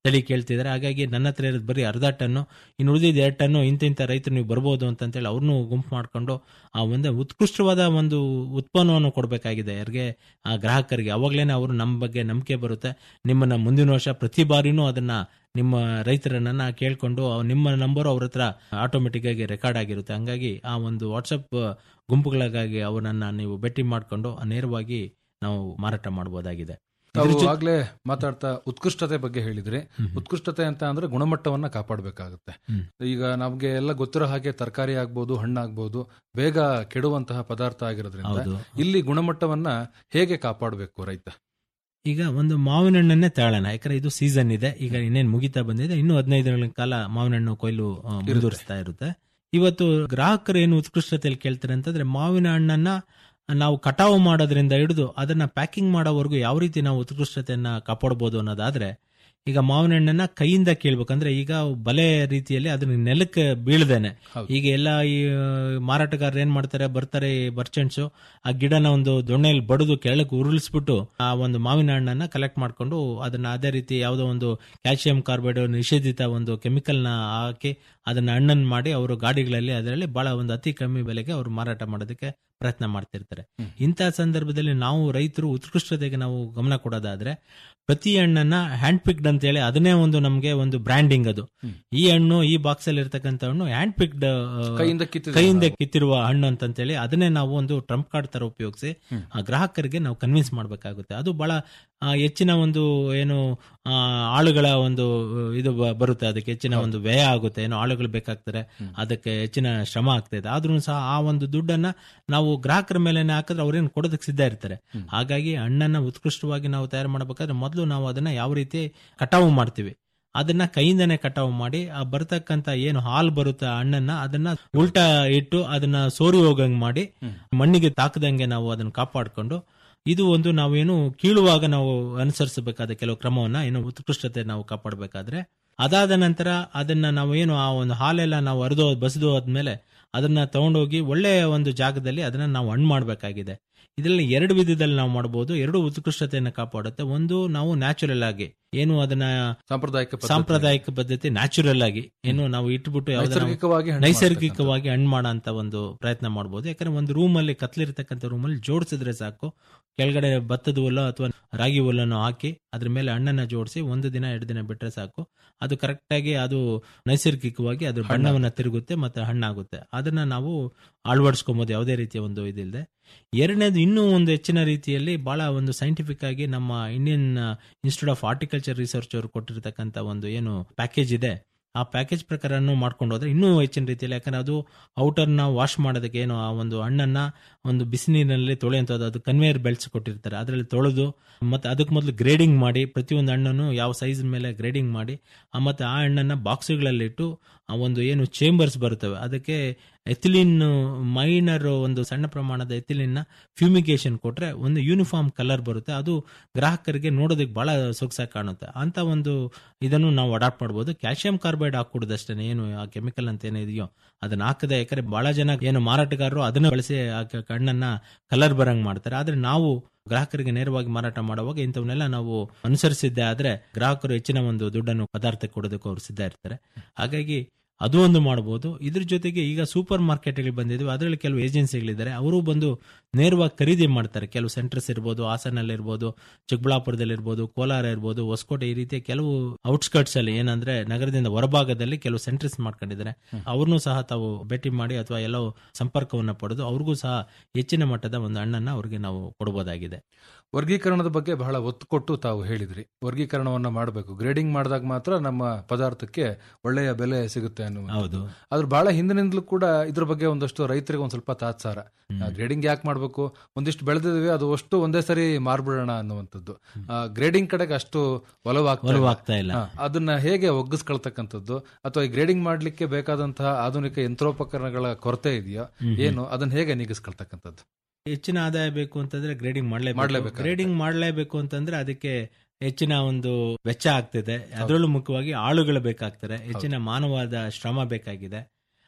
ತಳಿ ಕೇಳ್ತಿದ್ದಾರೆ ಹಾಗಾಗಿ ನನ್ನ ಹತ್ರ ಇರೋದು ಬರೀ ಅರ್ಧ ಟನ್ನು ಇನ್ನು ಉಳಿದಿದ್ದು ಎರಡು ಟನ್ನು ಇಂಥ ಇಂಥ ರೈತರು ನೀವು ಬರ್ಬೋದು ಅಂತಂತೇಳಿ ಅವ್ರನ್ನೂ ಗುಂಪು ಮಾಡ್ಕೊಂಡು ಆ ಒಂದು ಉತ್ಕೃಷ್ಟವಾದ ಒಂದು ಉತ್ಪನ್ನವನ್ನು ಕೊಡಬೇಕಾಗಿದೆ ಯಾರಿಗೆ ಆ ಗ್ರಾಹಕರಿಗೆ ಅವಾಗಲೇ ಅವರು ನಮ್ಮ ಬಗ್ಗೆ ನಂಬಿಕೆ ಬರುತ್ತೆ ನಿಮ್ಮನ್ನ ಮುಂದಿನ ವರ್ಷ ಪ್ರತಿ ಬಾರಿನೂ ಅದನ್ನ ನಿಮ್ಮ ರೈತರನ್ನ ಕೇಳ್ಕೊಂಡು ಅವ್- ನಿಮ್ಮ ನಂಬರ್ ಅವ್ರ ಹತ್ರ ಆಟೋಮೆಟಿಕ್ ಆಗಿ ರೆಕಾರ್ಡ್ ಆಗಿರುತ್ತೆ ಹಂಗಾಗಿ ಆ ಒಂದು ವಾಟ್ಸಪ್ ಗುಂಪುಗಳಿಗಾಗಿ ಅವರನ್ನ ನೀವು ಭೇಟಿ ಮಾಡಿಕೊಂಡು ನೇರವಾಗಿ ನಾವು ಮಾರಾಟ ಮಾಡಬಹುದಾಗಿದೆ ತಾವು ಇದ್ರ ಜೊ- ಆಗ್ಲೇ ಮಾತಾಡ್ತಾ ಉತ್ಕೃಷ್ಟತೆ ಬಗ್ಗೆ ಹೇಳಿದ್ರಿ ಹ್ಮ್. ಉತ್ಕೃಷ್ಟತೆ ಅಂತ ಅಂದ್ರೆ ಗುಣಮಟ್ಟವನ್ನ ಕಾಪಾಡಬೇಕಾಗುತ್ತೆ ಹ್ಮ್. ಈಗ ನಮ್ಗೆ ಎಲ್ಲ ಗೊತ್ತಿರೋ ಹಾಗೆ ತರಕಾರಿ ಆಗ್ಬೋದು ಹಣ್ಣಾಗ್ಬೋದು ಬೇಗ ಕೆಡುವಂತಹ ಪದಾರ್ಥ ಆಗಿರೋದ್ರಿಂದ ಹೌದು ಇಲ್ಲಿ ಗುಣಮಟ್ಟವನ್ನ ಹೇಗೆ ಕಾಪಾಡಬೇಕು ರೈತ ಈಗ ಒಂದು ಮಾವಿನ ಹಣ್ಣನ್ನೇ ತಾಳೋಣ ಯಾಕಂದ್ರೆ ಇದು ಸೀಸನ್ ಇದೆ ಈಗ ಇನ್ನೇನು ಮುಗಿತಾ ಬಂದಿದೆ ಇನ್ನು ಹದಿನೈದು ದಿನಗಳ ಕಾಲ ಮಾವಿನ ಹಣ್ಣು ಕೊಯ್ಲು ಆ, ಮುಂದುವರಿಸ್ತಾ ಇರುತ್ತೆ ಇವತ್ತು ಗ್ರಾಹಕರು ಏನು ಉತ್ಕೃಷ್ಟತೆಯಲ್ಲಿ ಕೇಳ್ತಾರೆ ಅಂತಂದ್ರೆ ಮಾವಿನ ಹಣ್ಣನ್ನ ನಾವು ಕಟಾವು ಮಾಡೋದ್ರಿಂದ ಹಿಡಿದು ಅದನ್ನ ಪ್ಯಾಕಿಂಗ್ ಮಾಡೋವರೆಗೂ ಯಾವ ರೀತಿ ನಾವು ಉತ್ಕೃಷ್ಟತೆಯನ್ನ ಕಾಪಾಡಬಹುದು ಅನ್ನೋದಾದ್ರೆ ಈಗ ಮಾವಿನ ಹಣ್ಣನ್ನ ಕೈಯಿಂದ ಕೇಳ್ಬೇಕಂದ್ರೆ ಈಗ ಬಲೆ ರೀತಿಯಲ್ಲಿ ಅದನ್ನ ನೆಲಕ್ಕೆ ಬೀಳ್ದೇನೆ ಹೌದು. ಈಗ ಎಲ್ಲ ಈ ಆ, ಮಾರಾಟಗಾರರು ಏನ್ ಮಾಡ್ತಾರೆ ಬರ್ತಾರೆ ಮರ್ಚೆಂಟ್ಸ್ ಆ ಗಿಡನ ಒಂದು ದೊಣ್ಣೆಯಲ್ಲಿ ಬಡಿದು ಕೆಳಕ್ಕೆ ಉರುಳಿಸ್ಬಿಟ್ಟು ಆ ಒಂದು ಮಾವಿನ ಹಣ್ಣನ್ನ ಕಲೆಕ್ಟ್ ಮಾಡ್ಕೊಂಡು ಅದನ್ನ ಅದೇ ರೀತಿ ಯಾವುದೋ ಒಂದು ಕ್ಯಾಲ್ಸಿಯಂ ಕಾರ್ಬೈಡ್ ನಿಷೇಧಿತ ಒಂದು ಕೆಮಿಕಲ್ ನ ಹಾಕಿ ಅದನ್ನ ಹಣ್ಣನ್ನು ಮಾಡಿ ಅವರು ಗಾಡಿಗಳಲ್ಲಿ ಅದರಲ್ಲಿ ಬಹಳ ಒಂದು ಅತಿ ಕಮ್ಮಿ ಬೆಲೆಗೆ ಅವರು ಮಾರಾಟ ಮಾಡೋದಕ್ಕೆ ಪ್ರಯತ್ನ ಮಾಡ್ತಿರ್ತಾರೆ ಹ್ಮ್. ಇಂಥ ಸಂದರ್ಭದಲ್ಲಿ ನಾವು ರೈತರು ಉತ್ಕೃಷ್ಟತೆಗೆ ನಾವು ಗಮನ ಕೊಡೋದಾದ್ರೆ ಪ್ರತಿ ಹಣ್ಣನ್ನ ಹ್ಯಾಂಡ್ ಪಿಕ್ಡ್ ಅಂತ ಹೇಳಿ ಅದನ್ನೇ ಒಂದು ನಮಗೆ ಒಂದು ಬ್ರ್ಯಾಂಡಿಂಗ್ ಅದು ಹ್ಮ್. ಈ ಹಣ್ಣು ಈ ಬಾಕ್ಸ್ ಅಲ್ಲಿ ಇರ್ತಕ್ಕಂಥ ಹಣ್ಣು ಹ್ಯಾಂಡ್ ಪಿಕ್ಡ್ ಕೈಯಿಂದ ಕಿತ್ತಿದ ಕೈಯಿಂದ ಕಿತ್ತಿರುವ ಹಣ್ಣು ಅಂತಂತೇಳಿ ಅದನ್ನೇ ನಾವು ಒಂದು ಟ್ರಂಪ್ ಕಾರ್ಡ್ ತರ ಉಪಯೋಗಿಸಿ ಹ್ಮ್. ಆ ಗ್ರಾಹಕರಿಗೆ ನಾವು ಕನ್ವಿನ್ಸ್ ಮಾಡಬೇಕಾಗುತ್ತೆ ಅದು ಬಹಳ ಆ, ಹೆಚ್ಚಿನ ಒಂದು ಏನು ಆ, ಆಳುಗಳ ಒಂದು ಇದು ಬ- ಬರುತ್ತೆ ಅದಕ್ಕೆ ಹೆಚ್ಚಿನ ಹೌದು. ಒಂದು ವ್ಯಯ ಆಗುತ್ತೆ ಏನೋ ಆಳುಗಳು ಬೇಕಾಗ್ತಾರೆ ಹ್ಮ್. ಅದಕ್ಕೆ ಹೆಚ್ಚಿನ ಶ್ರಮ ಆಗ್ತದೆ ಆದ್ರೂ ಸಹ ಆ ಒಂದು ದುಡ್ಡನ್ನ ನಾವು ಗ್ರಾಹಕರ ಮೇಲೆ ಹಾಕಿದ್ರೆ ಅವ್ರೇನು ಕೊಡೋದಕ್ಕೆ ಸಿದ್ಧ ಇರ್ತಾರೆ ಹ್ಮ್. ಹಾಗಾಗಿ ಹಣ್ಣನ್ನ ಉತ್ಕೃಷ್ಟವಾಗಿ ನಾವು ತಯಾರು ಮಾಡಬೇಕಾದ್ರೆ ಮೊದಲು ನಾವು ಅದನ್ನ ಯಾವ ರೀತಿ ಕಟಾವು ಮಾಡ್ತೀವಿ ಅದನ್ನ ಕೈಯಿಂದನೇ ಕಟಾವು ಮಾಡಿ ಆ ಬರ್ತಕ್ಕಂತ ಏನು ಹಾಲು ಬರುತ್ತೆ ಆ ಹಣ್ಣನ್ನ ಅದನ್ನ ಉಲ್ಟಾ ಇಟ್ಟು ಅದನ್ನ ಸೋರಿ ಹೋಗಂಗ್ ಮಾಡಿ ಹ್ಮ್. ಮಣ್ಣಿಗೆ ತಾಕದಂಗೆ ನಾವು ಅದನ್ನ ಕಾಪಾಡಿಕೊಂಡು ಇದು ಒಂದು ನಾವೇನು ಕೀಳುವಾಗ ನಾವು ಅನುಸರಿಸಬೇಕಾದ ಕೆಲವು ಕ್ರಮವನ್ನ ಏನು ಉತ್ಕೃಷ್ಟತೆ ನಾವು ಕಾಪಾಡಬೇಕಾದ್ರೆ ಅದಾದ ನಂತರ ಅದನ್ನ ನಾವು ಏನು ಆ ಒಂದು ಹಾಲೆಲ್ಲ ನಾವು ಅರಿದು ಬಸಿದು ಆದ್ಮೇಲೆ ಅದನ್ನ ತಗೊಂಡೋಗಿ ಒಳ್ಳೆಯ ಒಂದು ಜಾಗದಲ್ಲಿ ಅದನ್ನ ನಾವು ಹಣ್ಣು ಮಾಡಬೇಕಾಗಿದೆ ಇದರಲ್ಲಿ ಎರಡು ವಿಧದಲ್ಲಿ ನಾವು ಮಾಡಬಹುದು ಎರಡು ಉತ್ಕೃಷ್ಟತೆಯನ್ನು ಕಾಪಾಡುತ್ತೆ ಒಂದು ನಾವು ನ್ಯಾಚುರಲ್ ಆಗಿ ಏನು ಅದನ್ನ ಸಾಂಪ್ರದಾಯಿಕ ಪದ್ಧತಿ. ಸಾಂಪ್ರದಾಯಿಕ ಪದ್ಧತಿ ನ್ಯಾಚುರಲ್ ಆಗಿ ಏನು ನಾವು ಇಟ್ಬಿಟ್ಟು ಯಾವ್ದನ್ನ ನಾವು- ನೈಸರ್ಗಿಕವಾಗಿ ಹಣ್ಣು ನೈಸರ್ಗಿಕವಾಗಿ ಹಣ್ಣು ಮಾಡೋ ಅಂತ ಒಂದು ಪ್ರಯತ್ನ ಮಾಡಬಹುದು ಯಾಕಂದ್ರೆ ಒಂದು ರೂಮ್ ಅಲ್ಲಿ ಕತ್ಲಿರ್ತಕ್ಕಂಥ ರೂಮ್ ಅಲ್ಲಿ ಜೋಡಿಸಿದ್ರೆ ಸಾಕು ಕೆಳಗಡೆ ಭತ್ತದ ಹುಲ್ಲು ಅಥವಾ ರಾಗಿ ಹುಲ್ಲನ್ನು ಹಾಕಿ ಅದ್ರ ಮೇಲೆ ಹಣ್ಣನ್ನ ಜೋಡಿಸಿ ಒಂದು ದಿನ ಎರಡು ದಿನ ಬಿಟ್ರೆ ಸಾಕು ಅದು ಕರೆಕ್ಟ್ ಆಗಿ ಅದು ನೈಸರ್ಗಿಕವಾಗಿ ಅದು ಬಣ್ಣವನ್ನ ತಿರುಗುತ್ತೆ ಮತ್ತೆ ಹಣ್ಣಾಗುತ್ತೆ ಅದನ್ನ ನಾವು ಅಳವಡಿಸ್ಕೊಬಹುದು ಯಾವುದೇ ರೀತಿಯ ಒಂದು ಇದಿಲ್ಲದೆ ಎರಡನೇದು ಇನ್ನೂ ಒಂದು ಹೆಚ್ಚಿನ ರೀತಿಯಲ್ಲಿ ಬಹಳ ಒಂದು ಸೈಂಟಿಫಿಕ್ ಆಗಿ ನಮ್ಮ Indian institute of horticulture research ಅವರು ಕೊಟ್ಟಿರ್ತಕ್ಕಂಥ ಒಂದು ಏನು ಪ್ಯಾಕೇಜ್ ಇದೆ ಆ ಪ್ಯಾಕೇಜ್ ಪ್ರಕಾರ ಮಾಡ್ಕೊಂಡು ಹೋದ್ರೆ ಇನ್ನೂ ಹೆಚ್ಚಿನ ರೀತಿಯಲ್ಲಿ ಯಾಕಂದ್ರೆ ಅದು ಔಟರ್ನ ವಾಶ್ ಮಾಡೋದಕ್ಕೆ ಏನು ಆ ಒಂದು ಹಣ್ಣನ್ನ ಒಂದು ಬಿಸಿನೀರಿನಲ್ಲಿ ತೊಳೆಯುವಂಥದ್ದು ಅದು ಕನ್ವೇಯರ್ ಬೆಲ್ಟ್ಸ್ ಕೊಟ್ಟಿರ್ತಾರೆ ಅದರಲ್ಲಿ ತೊಳೆದು ಮತ್ತೆ ಅದಕ್ಕೆ ಮೊದಲು ಗ್ರೇಡಿಂಗ್ ಮಾಡಿ ಪ್ರತಿಯೊಂದು ಹಣ್ಣನ್ನು ಯಾವ ಸೈಜ್ ಮೇಲೆ ಗ್ರೇಡಿಂಗ್ ಮಾಡಿ ಆ ಮತ್ತೆ ಆ ಹಣ್ಣನ್ನ ಬಾಕ್ಸ್ಗಳಲ್ಲಿಟ್ಟು ಆ ಒಂದು ಏನು ಚೇಂಬರ್ಸ್ ಬರ್ತವೆ ಅದಕ್ಕೆ ಎಥಿಲಿನ್ ಮೈನರ್ ಒಂದು ಸಣ್ಣ ಪ್ರಮಾಣದ ಎಥಿಲಿನ್ ಫ್ಯೂಮಿಗೇಷನ್ ಕೊಟ್ರೆ ಒಂದು ಯೂನಿಫಾರ್ಮ್ ಕಲರ್ ಬರುತ್ತೆ ಅದು ಗ್ರಾಹಕರಿಗೆ ನೋಡೋದಕ್ಕೆ ಬಹಳ ಸೊಗಸಾಗಿ ಕಾಣುತ್ತೆ ಅಂತ ಒಂದು ಇದನ್ನು ನಾವು ಅಡಾಪ್ಟ್ ಮಾಡ್ಬೋದು ಕ್ಯಾಲ್ಸಿಯಂ ಕಾರ್ಬೈಡ್ ಹಾಕೊಡೋದಷ್ಟೇ ಏನು ಆ ಕೆಮಿಕಲ್ ಅಂತ ಏನಿದೆಯೋ ಅದನ್ನ ಹಾಕದೆ ಯಾಕಂದ್ರೆ ಬಹಳ ಜನ ಏನು ಮಾರಾಟಗಾರರು ಅದನ್ನ ಬಳಸಿ ಆ ಕ- ಕಣ್ಣನ್ನ ಕಲರ್ ಬರಂಗ್ ಮಾಡ್ತಾರೆ ಆದ್ರೆ ನಾವು ಗ್ರಾಹಕರಿಗೆ ನೇರವಾಗಿ ಮಾರಾಟ ಮಾಡುವಾಗ ಇಂಥವನ್ನೆಲ್ಲ ನಾವು ಅನುಸರಿಸಿದ್ದೆ ಆದ್ರೆ ಗ್ರಾಹಕರು ಹೆಚ್ಚಿನ ಒಂದು ದುಡ್ಡನ್ನು ಪದಾರ್ಥ ಕೊಡೋದಕ್ಕೆ ಅವರು ಸಿದ್ಧ ಇರ್ತಾರೆ ಹಾಗಾಗಿ ಅದು ಒಂದು ಮಾಡಬಹುದು ಇದ್ರ ಜೊತೆಗೆ ಈಗ ಸೂಪರ್ ಮಾರ್ಕೆಟ್ಗಳು ಬಂದಿದ್ವಿ ಅದರಲ್ಲಿ ಕೆಲವು ಏಜೆನ್ಸಿಗಳಿದ್ದಾರೆ ಅವರು ಬಂದು ನೇರವಾಗಿ ಖರೀದಿ ಮಾಡ್ತಾರೆ ಕೆಲವು ಸೆಂಟರ್ಸ್ ಇರ್ಬೋದು ಹಾಸನಲ್ಲಿ ಇರ್ಬೋದು ಚಿಕ್ಕಬಳ್ಳಾಪುರದಲ್ಲಿ ಇರ್ಬೋದು ಕೋಲಾರ ಇರ್ಬೋದು ಹೊಸಕೋಟೆ ಈ ರೀತಿಯ ಕೆಲವು ಔಟ್ಸ್ಕರ್ಟ್ಸ್ ಅಲ್ಲಿ ಏನಂದ್ರೆ ನಗರದಿಂದ ಹೊರಭಾಗದಲ್ಲಿ ಕೆಲವು ಸೆಂಟರ್ಸ್ ಮಾಡ್ಕೊಂಡಿದ್ದಾರೆ ಅವ್ರನ್ನೂ ಸಹ ತಾವು ಭೇಟಿ ಮಾಡಿ ಅಥವಾ ಎಲ್ಲೋ ಸಂಪರ್ಕವನ್ನ ಪಡೆದು ಅವ್ರಿಗೂ ಸಹ ಹೆಚ್ಚಿನ ಮಟ್ಟದ ಒಂದು ಹಣ್ಣನ್ನ ಅವ್ರಿಗೆ ನಾವು ಕೊಡಬಹುದಾಗಿದೆ ವರ್ಗೀಕರಣದ ಬಗ್ಗೆ ಬಹಳ ಒತ್ತು ಕೊಟ್ಟು ತಾವು ಹೇಳಿದ್ರಿ ವರ್ಗೀಕರಣವನ್ನ ಮಾಡಬೇಕು ಗ್ರೇಡಿಂಗ್ ಮಾಡಿದಾಗ ಮಾತ್ರ ನಮ್ಮ ಪದಾರ್ಥಕ್ಕೆ ಒಳ್ಳೆಯ ಬೆಲೆ ಸಿಗುತ್ತೆ ಅನ್ನುವ ಹೌದು ಅದ್ರ ಬಹಳ ಹಿಂದಿನಿಂದಲೂ ಕೂಡ ಇದ್ರ ಬಗ್ಗೆ ಒಂದಷ್ಟು ರೈತರಿಗೆ ಒಂದ್ ಸ್ವಲ್ಪ ತಾತ್ಸಾರ ಗ್ರೇಡಿಂಗ್ ಯಾಕೆ ಮಾಡ್ಬೇಕು ಒಂದಿಷ್ಟು ಬೆಳೆದಿದ್ವಿ ಅದು ಅಷ್ಟು ಒಂದೇ ಸರಿ ಮಾರ್ಬಿಡೋಣ ಅನ್ನುವಂಥದ್ದು ಗ್ರೇಡಿಂಗ್ ಕಡೆಗೆ ಅಷ್ಟು ಒಲವಾಗ್ತಾ ಇಲ್ಲ. ಒಲವಾಗ್ತಾ ಇಲ್ಲ. ಹಾ, ಅದನ್ನ ಹೇಗೆ ಒಗ್ಗಿಸ್ಕೊಳ್ತಕ್ಕಂಥದ್ದು ಅಥವಾ ಈ ಗ್ರೇಡಿಂಗ್ ಮಾಡ್ಲಿಕ್ಕೆ ಬೇಕಾದಂತಹ ಆಧುನಿಕ ಯಂತ್ರೋಪಕರಣಗಳ ಕೊರತೆ ಇದೆಯಾ ಏನು ಅದನ್ನ ಹೇಗೆ ನೀಗಿಸ್ಕೊಳ್ತಕ್ಕಂಥದ್ದು ಹೆಚ್ಚಿನ ಆದಾಯ ಬೇಕು ಅಂತಂದ್ರೆ ಗ್ರೇಡಿಂಗ್ ಮಾಡಲೇಬೇಕು ಮಾಡ್ಲೇಬೇಕಾಗುತ್ತೆ. ಗ್ರೇಡಿಂಗ್ ಮಾಡಲೇಬೇಕು ಅಂತಂದ್ರೆ ಅದಕ್ಕೆ ಹೆಚ್ಚಿನ ಒಂದು ವೆಚ್ಚ ಆಗ್ತಿದೆ ಅದರಲ್ಲೂ ಮುಖ್ಯವಾಗಿ ಆಳುಗಳು ಬೇಕಾಗ್ತಾರೆ ಹೆಚ್ಚಿನ ಮಾನವಾದ ಶ್ರಮ ಬೇಕಾಗಿದೆ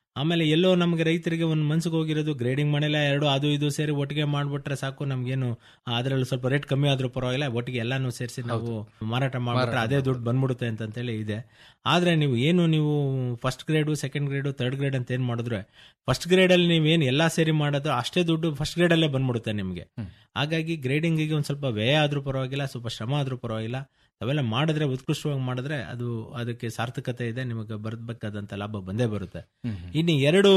ಆಮೇಲೆ ಎಲ್ಲೋ ನಮಗೆ ರೈತರಿಗೆ ಒಂದು ಮನ್ಸಿಗೆ ಹೋಗಿರೋದು ಗ್ರೇಡಿಂಗ್ ಮಾಡಿಲ್ಲ ಎರಡು ಅದು ಇದು ಸೇರಿ ಒಟ್ಟಿಗೆ ಮಾಡ್ಬಿಟ್ರೆ ಸಾಕು ನಮ್ಗೇನು ಅದರಲ್ಲಿ ಸ್ವಲ್ಪ ರೇಟ್ ಕಮ್ಮಿ ಆದ್ರೂ ಪರವಾಗಿಲ್ಲ ಒಟ್ಟಿಗೆ ಎಲ್ಲಾನು ಸೇರಿಸಿ ನಾವು ಮಾರಾಟ ಮಾಡ್ಬಿಟ್ರೆ ಅದೇ ದುಡ್ಡು ಬಂದ್ಬಿಡುತ್ತೆ ಅಂತೇಳಿ ಇದೆ ಆದ್ರೆ ನೀವು ಏನು ನೀವು first grade second grade third grade ಅಂತ ಏನ್ ಮಾಡಿದ್ರೆ ಫಸ್ಟ್ ಗ್ರೇಡ್ ಅಲ್ಲಿ ನೀವೇನು ಎಲ್ಲಾ ಸೇರಿ ಮಾಡೋದು ಅಷ್ಟೇ ದುಡ್ಡು ಫಸ್ಟ್ ಗ್ರೇಡ್ ಅಲ್ಲೇ ಬಂದ್ಬಿಡುತ್ತೆ ನಿಮಗೆ ಹಾಗಾಗಿ ಗ್ರೇಡಿಂಗಿಗೆ ಒಂದ್ ಸ್ವಲ್ಪ ವ್ಯಯ ಆದ್ರೂ ಪರವಾಗಿಲ್ಲ ಸ್ವಲ್ಪ ಶ್ರಮ ಆದ್ರೂ ಪರವಾಗಿಲ್ಲ ಅವೆಲ್ಲ ಮಾಡಿದ್ರೆ ಉತ್ಕೃಷ್ಟವಾಗಿ ಮಾಡಿದ್ರೆ ಅದು ಅದಕ್ಕೆ ಸಾರ್ಥಕತೆ ಇದೆ ನಿಮಗೆ ಬರಬೇಕಾದಂತ ಲಾಭ ಬಂದೇ ಬರುತ್ತೆ ಇನ್ನು ಎರಡು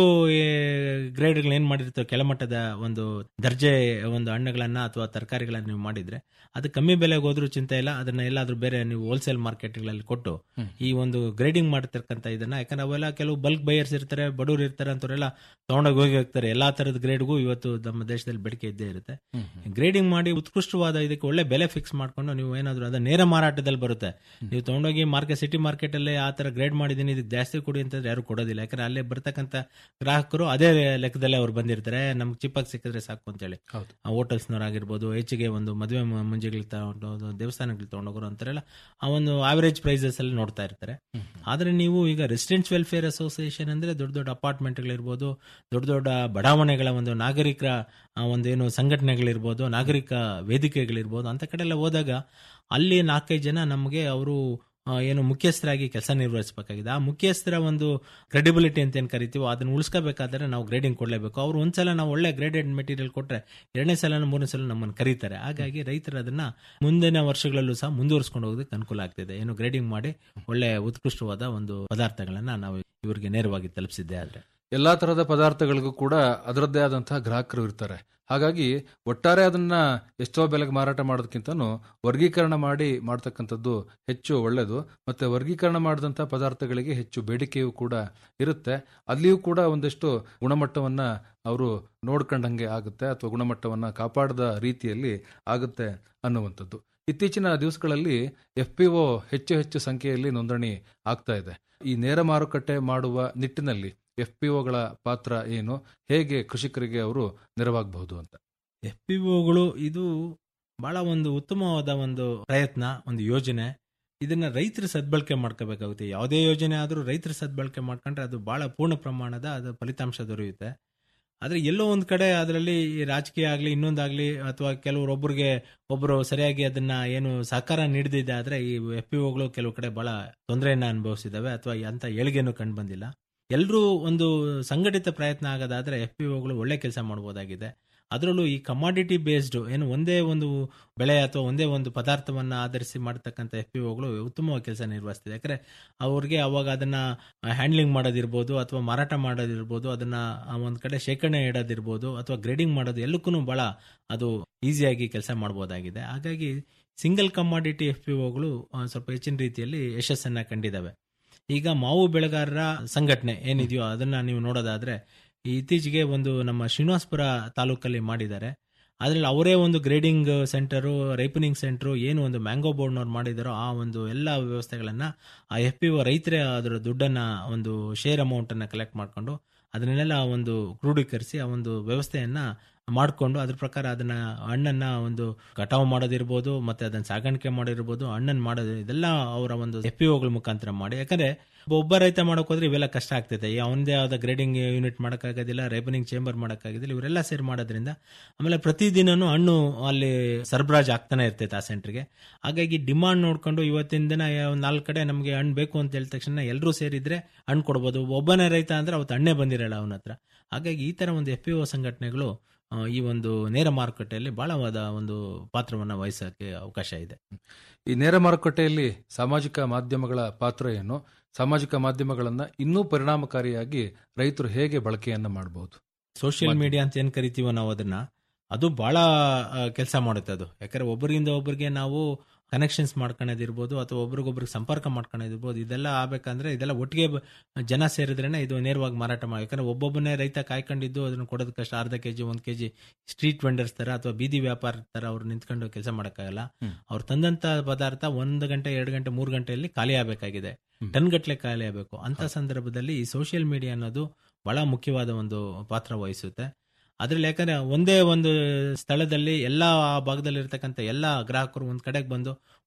ಗ್ರೇಡ್ಗಳು ಏನ್ ಮಾಡಿರ್ತವೆ ಕೆಳಮಟ್ಟದ ಒಂದು ದರ್ಜೆ ಒಂದು ಹಣ್ಣುಗಳನ್ನ ಅಥವಾ ತರಕಾರಿಗಳನ್ನ ನೀವು ಮಾಡಿದ್ರೆ ಅದು ಕಮ್ಮಿ ಬೆಲೆಗೆ ಹೋದ್ರೂ ಚಿಂತೆ ಇಲ್ಲ ಅದನ್ನ ಎಲ್ಲಾದ್ರೂ ಬೇರೆ ನೀವು ಹೋಲ್ಸೇಲ್ ಮಾರ್ಕೆಟ್ಗಳಲ್ಲಿ ಕೊಟ್ಟು ಈ ಒಂದು ಗ್ರೇಡಿಂಗ್ ಮಾಡಿರ್ತಕ್ಕಂಥ ಇದನ್ನ ಯಾಕಂದ್ರೆ ಅವೆಲ್ಲ ಕೆಲವು ಬಲ್ಕ್ ಬೈಯರ್ಸ್ ಇರ್ತಾರೆ ಬಡವರು ಇರ್ತಾರೆ ಅಂತವರೆಲ್ಲ ತಗೊಂಡೋಗಿ ಹೋಗಿ ಹೋಗ್ತಾರೆ ಎಲ್ಲಾ ತರದ ಗ್ರೇಡ್ಗೂ ಇವತ್ತು ನಮ್ಮ ದೇಶದಲ್ಲಿ ಬೇಡಿಕೆ ಇದ್ದೇ ಇರುತ್ತೆ ಗ್ರೇಡಿಂಗ್ ಮಾಡಿ ಉತ್ಕೃಷ್ಟವಾದ ಇದಕ್ಕೆ ಒಳ್ಳೆ ಬೆಲೆ ಫಿಕ್ಸ್ ಮಾಡ್ಕೊಂಡು ನೀವು ಏನಾದ್ರು ಅದ ನೇರ ಮಾರಾಟದಲ್ಲಿ ಬರುತ್ತೆ ನೀವು ತಗೊಂಡೋಗಿ ಮಾರ್ಕೆಟ್ ಸಿಟಿ ಮಾರ್ಕೆಟ್ ಅಲ್ಲಿ ಆ ತರ ಗ್ರೇಡ್ ಮಾಡಿದೀನಿ ಇದಕ್ಕೆ ಜಾಸ್ತಿ ಕೊಡಿ ಅಂತಂದ್ರೆ ಯಾರು ಕೊಡೋದಿಲ್ಲ ಯಾಕಂದ್ರೆ ಅಲ್ಲೇ ಬರ್ತಕ್ಕಂಥ ಗ್ರಾಹಕರು ಅದೇ ಲೆಕ್ಕದಲ್ಲೇ ಅವ್ರು ಬಂದಿರ್ತಾರೆ ನಮ್ಗೆ ಚಿಪ್ಪಾಗಿ ಸಿಕ್ಕಿದ್ರೆ ಸಾಕು ಅಂತ ಹೇಳಿ ಹೋಟೆಲ್ಸ್ನವರಾಗಿರ್ಬೋದು ಹೆಚ್ಚಿಗೆ ಒಂದು ಮದುವೆ ಮ- ಮುಂಜಿಗಳಿಗೆ ತಗೊಂಡೋದು ದೇವಸ್ಥಾನಗಳಿಗೆ ತಗೊಂಡೋಗೋರು ಅಂತಾರೆಲ್ಲ ಆ ಒಂದು ಆವರೇಜ್ ಪ್ರೈಸಸ್ ಅಲ್ಲಿ ನೋಡ್ತಾ ಇರ್ತಾರೆ ಆದ್ರೆ ನೀವು ಈಗ ರೆಸಿಡೆನ್ಸ್ ವೆಲ್ಫೇರ್ ಅಸೋಸಿಯೇಷನ್ ಅಂದ್ರೆ ದೊಡ್ಡ ದೊಡ್ಡ ಅಪಾರ್ಟ್ಮೆಂಟ್ಗಳಿರ್ಬೋದು ದೊಡ್ಡ ದೊಡ್ಡ ಬಡಾವಣೆಗಳ ಒಂದು ನಾಗರಿಕರ ಆ, ಒಂದೇನು ಸಂಘಟನೆಗಳಿರ್ಬೋದು ನಾಗರಿಕ ವೇದಿಕೆಗಳಿರ್ಬೋದು ಅಂತ ಕಡೆ ಎಲ್ಲ ಹೋದಾಗ ಅಲ್ಲಿ ನಾಲ್ಕೈದು ಜನ ನಮಗೆ ಅವರು ಏನು ಮುಖ್ಯಸ್ಥರಾಗಿ ಕೆಲಸ ನಿರ್ವಹಿಸಬೇಕಾಗಿದೆ ಆ ಮುಖ್ಯಸ್ಥರ ಒಂದು ಕ್ರೆಡಿಬಿಲಿಟಿ ಅಂತ ಏನ್ ಕರಿತೀವೋ ಅದನ್ನ ಉಳಿಸ್ಕೋಬೇಕಾದ್ರೆ ನಾವು ಗ್ರೇಡಿಂಗ್ ಕೊಡಲೇಬೇಕು ಅವ್ರು ಒಂದ್ಸಲ ನಾವು ಒಳ್ಳೆ ಗ್ರೇಡೆಡ್ ಮೆಟೀರಿಯಲ್ ಕೊಟ್ರೆ ಎರಡನೇ ಸಲ ಮೂರನೇ ಸಲ ನಮ್ಮನ್ನು ಕರೀತಾರೆ ಹಾಗಾಗಿ ರೈತರು ಅದನ್ನ ಮುಂದಿನ ವರ್ಷಗಳಲ್ಲೂ ಸಹ ಮುಂದುವರಿಸ್ಕೊಂಡು ಹೋಗೋದಕ್ಕೆ ಅನುಕೂಲ ಆಗ್ತಿದೆ ಏನು ಗ್ರೇಡಿಂಗ್ ಮಾಡಿ ಒಳ್ಳೆ ಉತ್ಕೃಷ್ಟವಾದ ಒಂದು ಪದಾರ್ಥಗಳನ್ನ ನಾವು ಇವರಿಗೆ ನೇರವಾಗಿ ತಲುಪಿಸಿದ್ದೆ ಆದ್ರೆ ಎಲ್ಲಾ ತರಹದ ಪದಾರ್ಥಗಳಿಗೂ ಕೂಡ ಅದರದ್ದೇ ಆದಂತಹ ಗ್ರಾಹಕರು ಇರ್ತಾರೆ ಹಾಗಾಗಿ ಒಟ್ಟಾರೆ ಅದನ್ನ ಎಷ್ಟೋ ಬೆಲೆಗೆ ಮಾರಾಟ ಮಾಡೋದಕ್ಕಿಂತನೂ ವರ್ಗೀಕರಣ ಮಾಡಿ ಮಾಡ್ತಕ್ಕಂಥದ್ದು ಹೆಚ್ಚು ಒಳ್ಳೆಯದು ಮತ್ತೆ ವರ್ಗೀಕರಣ ಮಾಡಿದಂಥ ಪದಾರ್ಥಗಳಿಗೆ ಹೆಚ್ಚು ಬೇಡಿಕೆಯೂ ಕೂಡ ಇರುತ್ತೆ ಅಲ್ಲಿಯೂ ಕೂಡ ಒಂದಿಷ್ಟು ಗುಣಮಟ್ಟವನ್ನ ಅವರು ನೋಡ್ಕೊಂಡಂಗೆ ಆಗುತ್ತೆ ಅಥವಾ ಗುಣಮಟ್ಟವನ್ನ ಕಾಪಾಡದ ರೀತಿಯಲ್ಲಿ ಆಗುತ್ತೆ ಅನ್ನುವಂಥದ್ದು ಇತ್ತೀಚಿನ ದಿವಸಗಳಲ್ಲಿ ಎಫ್ ಪಿ ಒ ಹೆಚ್ಚು ಹೆಚ್ಚು ಸಂಖ್ಯೆಯಲ್ಲಿ ನೋಂದಣಿ ಆಗ್ತಾ ಇದೆ ಈ ನೇರ ಮಾರುಕಟ್ಟೆ ಮಾಡುವ ನಿಟ್ಟಿನಲ್ಲಿ ಎಫ್ ಪಿ ಒಗಳ ಪಾತ್ರ ಏನು ಹೇಗೆ ಕೃಷಿಕರಿಗೆ ಅವರು ನೆರವಾಗಬಹುದು ಅಂತ ಎಫ್ ಪಿ ಒಗಳು ಇದು ಬಹಳ ಒಂದು ಉತ್ತಮವಾದ ಒಂದು ಪ್ರಯತ್ನ ಒಂದು ಯೋಜನೆ ಇದನ್ನ ರೈತರು ಸದ್ಬಳಕೆ ಮಾಡ್ಕೋಬೇಕಾಗುತ್ತೆ ಯಾವುದೇ ಯೋಜನೆ ಆದರೂ ರೈತರು ಸದ್ಬಳಕೆ ಮಾಡ್ಕೊಂಡ್ರೆ ಅದು ಬಹಳ ಪೂರ್ಣ ಪ್ರಮಾಣದ ಅದು ಫಲಿತಾಂಶ ದೊರೆಯುತ್ತೆ ಆದ್ರೆ ಎಲ್ಲೋ ಒಂದ್ ಕಡೆ ಅದರಲ್ಲಿ ರಾಜಕೀಯ ಆಗ್ಲಿ ಇನ್ನೊಂದಾಗ್ಲಿ ಅಥವಾ ಕೆಲವರೊಬ್ಬರಿಗೆ ಒಬ್ಬರು ಸರಿಯಾಗಿ ಅದನ್ನ ಏನು ಸಹಕಾರ ನೀಡದಿದ್ದೆ ಆದ್ರೆ ಈ ಎಫ್ ಪಿ ಒಗಳು ಕೆಲವು ಕಡೆ ಬಹಳ ತೊಂದರೆಯನ್ನ ಅನುಭವಿಸಿದಾವೆ ಅಥವಾ ಅಂತ ಏಳಿಗೆನೂ ಕಂಡು ಬಂದಿಲ್ಲ ಎಲ್ಲರೂ ಒಂದು ಸಂಘಟಿತ ಪ್ರಯತ್ನ ಆಗೋದಾದ್ರೆ ಎಫ್ ಪಿ ಒಗಳು ಒಳ್ಳೆ ಕೆಲಸ ಮಾಡಬಹುದಾಗಿದೆ ಅದರಲ್ಲೂ ಈ ಕಮಾಡಿಟಿ ಬೇಸ್ಡ್ ಏನು ಒಂದೇ ಒಂದು ಬೆಳೆ ಅಥವಾ ಒಂದೇ ಒಂದು ಪದಾರ್ಥವನ್ನ ಆಧರಿಸಿ ಮಾಡತಕ್ಕಂಥ ಎಫ್ ಪಿ ಒಗಳು ಉತ್ತಮವಾಗಿ ಕೆಲಸ ನಿರ್ವಹಿಸ್ತಿದೆ ಯಾಕಂದ್ರೆ ಅವ್ರಿಗೆ ಅವಾಗ ಅದನ್ನ ಹ್ಯಾಂಡ್ಲಿಂಗ್ ಮಾಡೋದಿರ್ಬೋದು ಅಥವಾ ಮಾರಾಟ ಮಾಡೋದಿರ್ಬೋದು ಅದನ್ನ ಆ ಒಂದ್ ಕಡೆ ಶೇಖರಣೆ ಇಡೋದಿರ್ಬೋದು ಅಥವಾ ಗ್ರೇಡಿಂಗ್ ಮಾಡೋದು ಎಲ್ಲಕ್ಕೂ ಬಹಳ ಅದು ಈಸಿಯಾಗಿ ಕೆಲಸ ಮಾಡಬಹುದಾಗಿದೆ ಹಾಗಾಗಿ ಸಿಂಗಲ್ ಕಮಾಡಿಟಿ ಎಫ್ ಪಿ ಒಗಳು ಸ್ವಲ್ಪ ಹೆಚ್ಚಿನ ರೀತಿಯಲ್ಲಿ ಯಶಸ್ಸನ್ನ ಕಂಡಿದ್ದಾವೆ ಈಗ ಮಾವು ಬೆಳೆಗಾರರ ಸಂಘಟನೆ ಏನಿದೆಯೋ ಅದನ್ನ ನೀವು ನೋಡೋದಾದ್ರೆ ಇತ್ತೀಚೆಗೆ ಒಂದು ನಮ್ಮ ಶ್ರೀನಿವಾಸಪುರ ತಾಲೂಕಲ್ಲಿ ಮಾಡಿದ್ದಾರೆ ಅದ್ರಲ್ಲಿ ಅವರೇ ಒಂದು ಗ್ರೇಡಿಂಗ್ ಸೆಂಟರು ರೈಪನಿಂಗ್ ಸೆಂಟರ್ ಏನು ಒಂದು ಮ್ಯಾಂಗೋ ಬೋರ್ಡ್ನವ್ರು ಮಾಡಿದಾರೋ ಆ ಒಂದು ಎಲ್ಲ ವ್ಯವಸ್ಥೆಗಳನ್ನ ಆ ಎಫ್ ಪಿ ಒ ರೈತರೇ ಅದರ ದುಡ್ಡನ್ನ ಒಂದು ಶೇರ್ ಅಮೌಂಟ್ ಅನ್ನ ಕಲೆಕ್ಟ್ ಮಾಡ್ಕೊಂಡು ಅದನ್ನೆಲ್ಲ ಒಂದು ಕ್ರೋಢೀಕರಿಸಿ ಆ ಒಂದು ವ್ಯವಸ್ಥೆಯನ್ನ ಮಾಡಿಕೊಂಡು ಅದ್ರ ಪ್ರಕಾರ ಅದನ್ನ ಹಣ್ಣನ್ನ ಒಂದು ಕಟಾವು ಮಾಡೋದಿರ್ಬೋದು ಮತ್ತೆ ಅದನ್ನ ಸಾಗಾಣಿಕೆ ಮಾಡಿರ್ಬೋದು ಹಣ್ಣನ್ನು ಮಾಡೋದು ಇದೆಲ್ಲ ಅವರ ಒಂದು ಎಫ್ ಪಿ ಒಗಳ ಮುಖಾಂತರ ಮಾಡಿ ಯಾಕಂದ್ರೆ ಒಬ್ಬ ರೈತ ಮಾಡಕ್ ಹೋದ್ರೆ ಇವೆಲ್ಲ ಕಷ್ಟ ಆಗ್ತೈತೆ ಅವನದೇ ಆದ ಗ್ರೇಡಿಂಗ್ ಯೂನಿಟ್ ಮಾಡೋಕ್ಕಾಗೋದಿಲ್ಲ ರೈಪನಿಂಗ್ ಚೇಂಬರ್ ಮಾಡೋಕ್ಕಾಗೋದಿಲ್ಲ ಇವರೆಲ್ಲ ಸೇರಿ ಮಾಡೋದ್ರಿಂದ ಆಮೇಲೆ ಪ್ರತಿದಿನನೂ ಹಣ್ಣು ಅಲ್ಲಿ ಸರಬರಾಜು ಆಗ್ತಾನೆ ಇರ್ತೈತೆ ಆ ಸೆಂಟರ್ಗೆ ಹಾಗಾಗಿ ಡಿಮಾಂಡ್ ನೋಡ್ಕೊಂಡು ಇವತ್ತಿನ ದಿನ ಒಂದ್ ನಾಲ್ಕು ಕಡೆ ನಮಗೆ ಹಣ್ಣು ಬೇಕು ಅಂತ ಹೇಳಿದ ತಕ್ಷಣ ಎಲ್ಲರೂ ಸೇರಿದ್ರೆ ಹಣ್ಣು ಕೊಡ್ಬೋದು ಒಬ್ಬನೇ ರೈತ ಅಂದ್ರೆ ಅವತ್ತು ಹಣ್ಣೇ ಬಂದಿರಲ್ಲ ಅವನ ಹತ್ರ ಹಾಗಾಗಿ ಈ ತರ ಒಂದು ಎಫ್ ಪಿ ಒ ಸಂಘಟನೆಗಳು ಆ, ಈ ಒಂದು ನೇರ ಮಾರುಕಟ್ಟೆಯಲ್ಲಿ ಬಹಳವಾದ ಒಂದು ಪಾತ್ರವನ್ನು ವಹಿಸೋಕೆ ಅವಕಾಶ ಇದೆ ಈ ನೇರ ಮಾರುಕಟ್ಟೆಯಲ್ಲಿ ಸಾಮಾಜಿಕ ಮಾಧ್ಯಮಗಳ ಪಾತ್ರ ಏನು ಸಾಮಾಜಿಕ ಮಾಧ್ಯಮಗಳನ್ನ ಇನ್ನೂ ಪರಿಣಾಮಕಾರಿಯಾಗಿ ರೈತರು ಹೇಗೆ ಬಳಕೆಯನ್ನ ಮಾಡಬಹುದು ಸೋಷಿಯಲ್ ಮೀಡಿಯಾ ಅಂತ ಏನ್ ಕರಿತೀವೋ ನಾವು ಅದನ್ನ ಅದು ಬಹಳ ಕೆಲಸ ಮಾಡುತ್ತೆ ಅದು ಯಾಕಂದ್ರೆ ಒಬ್ಬರಿಂದ ಒಬ್ಬರಿಗೆ ನಾವು ಕನೆಕ್ಷನ್ಸ್ ಮಾಡ್ಕೊಳ್ಳೋದಿರ್ಬೋದು ಅಥವಾ ಒಬ್ರಿಗೊಬ್ರಿಗೆ ಸಂಪರ್ಕ ಮಾಡ್ಕೊಳ್ಳೋದಿರ್ಬೋದು ಇದೆಲ್ಲ ಆಗ್ಬೇಕಂದ್ರೆ ಇದೆಲ್ಲ ಒಟ್ಟಿಗೆ ಬ- ಜನ ಸೇರಿದ್ರೇನೆ ಇದು ನೇರವಾಗಿ ಮಾರಾಟ ಮಾಡಿ ಯಾಕಂದ್ರೆ ಒಬ್ಬೊಬ್ಬನೇ ರೈತ ಕಾಯ್ಕೊಂಡಿದ್ದು ಅದನ್ನ ಕೊಡೋದು ಕಷ್ಟ ಅರ್ಧ ಕೆಜಿ ಒಂದ್ ಕೆಜಿ ಸ್ಟ್ರೀಟ್ ವೆಂಡರ್ಸ್ ತರ ಅಥವಾ ಬೀದಿ ವ್ಯಾಪಾರ ತರ ಅವ್ರು ನಿಂತ್ಕೊಂಡು ಕೆಲಸ ಮಾಡಕ್ಕಾಗಲ್ಲ ಅವ್ರು ತಂದಂತ ಪದಾರ್ಥ ಒಂದು ಗಂಟೆ ಎರಡು ಗಂಟೆ ಮೂರು ಗಂಟೆಯಲ್ಲಿ ಖಾಲಿ ಆಗಬೇಕಾಗಿದೆ ಟನ್ ಗಟ್ಲೆ ಖಾಲಿ ಆಗಬೇಕು ಅಂತ ಸಂದರ್ಭದಲ್ಲಿ ಈ ಸೋಷಿಯಲ್ ಮೀಡಿಯಾ ಅನ್ನೋದು ಬಹಳ ಮುಖ್ಯವಾದ ಒಂದು ಪಾತ್ರ ವಹಿಸುತ್ತೆ ಅದ್ರಲ್ಲಿ ಯಾಕಂದ್ರೆ ಒಂದೇ ಒಂದು ಸ್ಥಳದಲ್ಲಿ ಎಲ್ಲಾ ಆ ಭಾಗದಲ್ಲಿ ಇರ್ತಕ್ಕಂಥ ಎಲ್ಲಾ ಗ್ರಾಹಕರು ಒಂದ್ ಕಡೆಗೆ ಬಂದು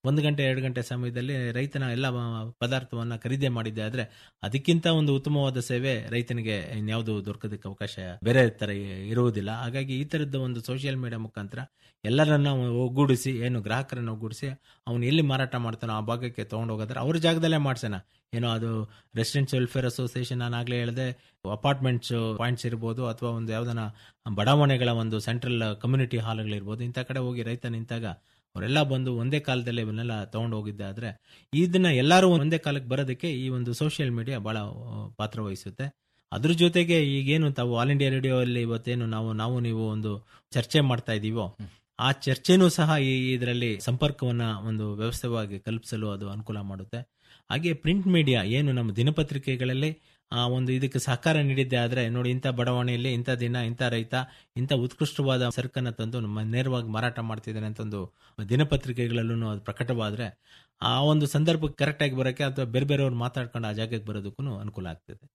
ಒಂದು ಗಂಟೆ ಎರಡು ಗಂಟೆ ಸಮಯದಲ್ಲಿ ರೈತನ ಎಲ್ಲ ಪದಾರ್ಥವನ್ನ ಖರೀದಿ ಮಾಡಿದ್ದೆ ಆದ್ರೆ ಅದಕ್ಕಿಂತ ಒಂದು ಉತ್ತಮವಾದ ಸೇವೆ ರೈತನಿಗೆ ಇನ್ಯಾವುದು ದೊರಕೋದಕ್ಕೆ ಅವಕಾಶ ಬೇರೆ ತರ ಇರುವುದಿಲ್ಲ ಹಾಗಾಗಿ ಈ ತರದ ಒಂದು ಸೋಷಿಯಲ್ ಮೀಡಿಯಾ ಮುಖಾಂತರ ಎಲ್ಲರನ್ನ ಒಗ್ಗೂಡಿಸಿ ಏನು ಗ್ರಾಹಕರನ್ನ ಒಗ್ಗೂಡಿಸಿ ಅವನು ಎಲ್ಲಿ ಮಾರಾಟ ಮಾಡ್ತಾನೋ ಆ ಭಾಗಕ್ಕೆ ತಗೊಂಡು ಹೋಗೋದ್ರೆ ಅವ್ರ ಜಾಗದಲ್ಲೇ ಮಾಡ್ಸೋಣ ಏನೋ ಅದು ರೆಸಿಡೆಂಟ್ಸ್ ವೆಲ್ಫೇರ್ ಅಸೋಸಿಯೇಷನ್ ನಾನು ಆಗ್ಲೇ ಹೇಳಿದೆ ಅಪಾರ್ಟ್ಮೆಂಟ್ಸ್ ಪಾಯಿಂಟ್ಸ್ ಇರ್ಬೋದು ಅಥವಾ ಒಂದು ಯಾವ್ದನ ಬಡಾವಣೆಗಳ ಒಂದು ಸೆಂಟ್ರಲ್ ಕಮ್ಯುನಿಟಿ ಹಾಲ್ಗಳಿರ್ಬೋದು ಇಂಥ ಕಡೆ ಹೋಗಿ ರೈತ ನಿಂತಾಗ ಅವರೆಲ್ಲ ಬಂದು ಒಂದೇ ಕಾಲದಲ್ಲಿ ಇವನ್ನೆಲ್ಲ ತಗೊಂಡು ಹೋಗಿದ್ದೆ ಆದ್ರೆ ಇದನ್ನ ಎಲ್ಲರೂ ಒಂದೇ ಕಾಲಕ್ಕೆ ಬರೋದಕ್ಕೆ ಈ ಒಂದು ಸೋಷಿಯಲ್ ಮೀಡಿಯಾ ಬಹಳ ಆ, ಪಾತ್ರ ವಹಿಸುತ್ತೆ ಅದ್ರ ಜೊತೆಗೆ ಈಗೇನು ತಾವು ಆಲ್ ಇಂಡಿಯಾ ರೇಡಿಯೋ ಅಲ್ಲಿ ಇವತ್ತೇನು ನಾವು ನಾವು ನೀವು ಒಂದು ಚರ್ಚೆ ಮಾಡ್ತಾ ಇದೀವೋ ಆ ಚರ್ಚೆನೂ ಸಹ ಈ ಇದರಲ್ಲಿ ಸಂಪರ್ಕವನ್ನ ಒಂದು ವ್ಯವಸ್ಥೆವಾಗಿ ಕಲ್ಪಿಸಲು ಅದು ಅನುಕೂಲ ಮಾಡುತ್ತೆ ಹಾಗೆ ಪ್ರಿಂಟ್ ಮೀಡಿಯಾ ಏನು ನಮ್ಮ ದಿನಪತ್ರಿಕೆಗಳಲ್ಲಿ ಆ ಒಂದು ಇದಕ್ಕೆ ಸಹಕಾರ ನೀಡಿದ್ದೆ ಆದ್ರೆ ನೋಡಿ ಇಂಥ ಬಡಾವಣೆಯಲ್ಲಿ ಇಂಥ ದಿನ ಇಂಥ ರೈತ ಇಂಥ ಉತ್ಕೃಷ್ಟವಾದ ಸರಕನ್ನ ತಂದು ನಮ್ಮ ನೇರವಾಗಿ ಮಾರಾಟ ಮಾಡ್ತಿದ್ದಾನೆ ಅಂತ ಒಂದು ದಿನಪತ್ರಿಕೆಗಳಲ್ಲೂ ಅದು ಪ್ರಕಟವಾದ್ರೆ ಆ ಒಂದು ಸಂದರ್ಭಕ್ಕೆ ಕರೆಕ್ಟ್ ಆಗಿ ಬರೋಕೆ ಅಥವಾ ಬೇರೆ ಬೇರೆಯವ್ರು ಮಾತಾಡ್ಕೊಂಡು ಆ ಜಾಗಕ್ಕೆ ಬರೋದಕ್ಕೂ ಅನುಕೂಲ ಆಗ್ತದೆ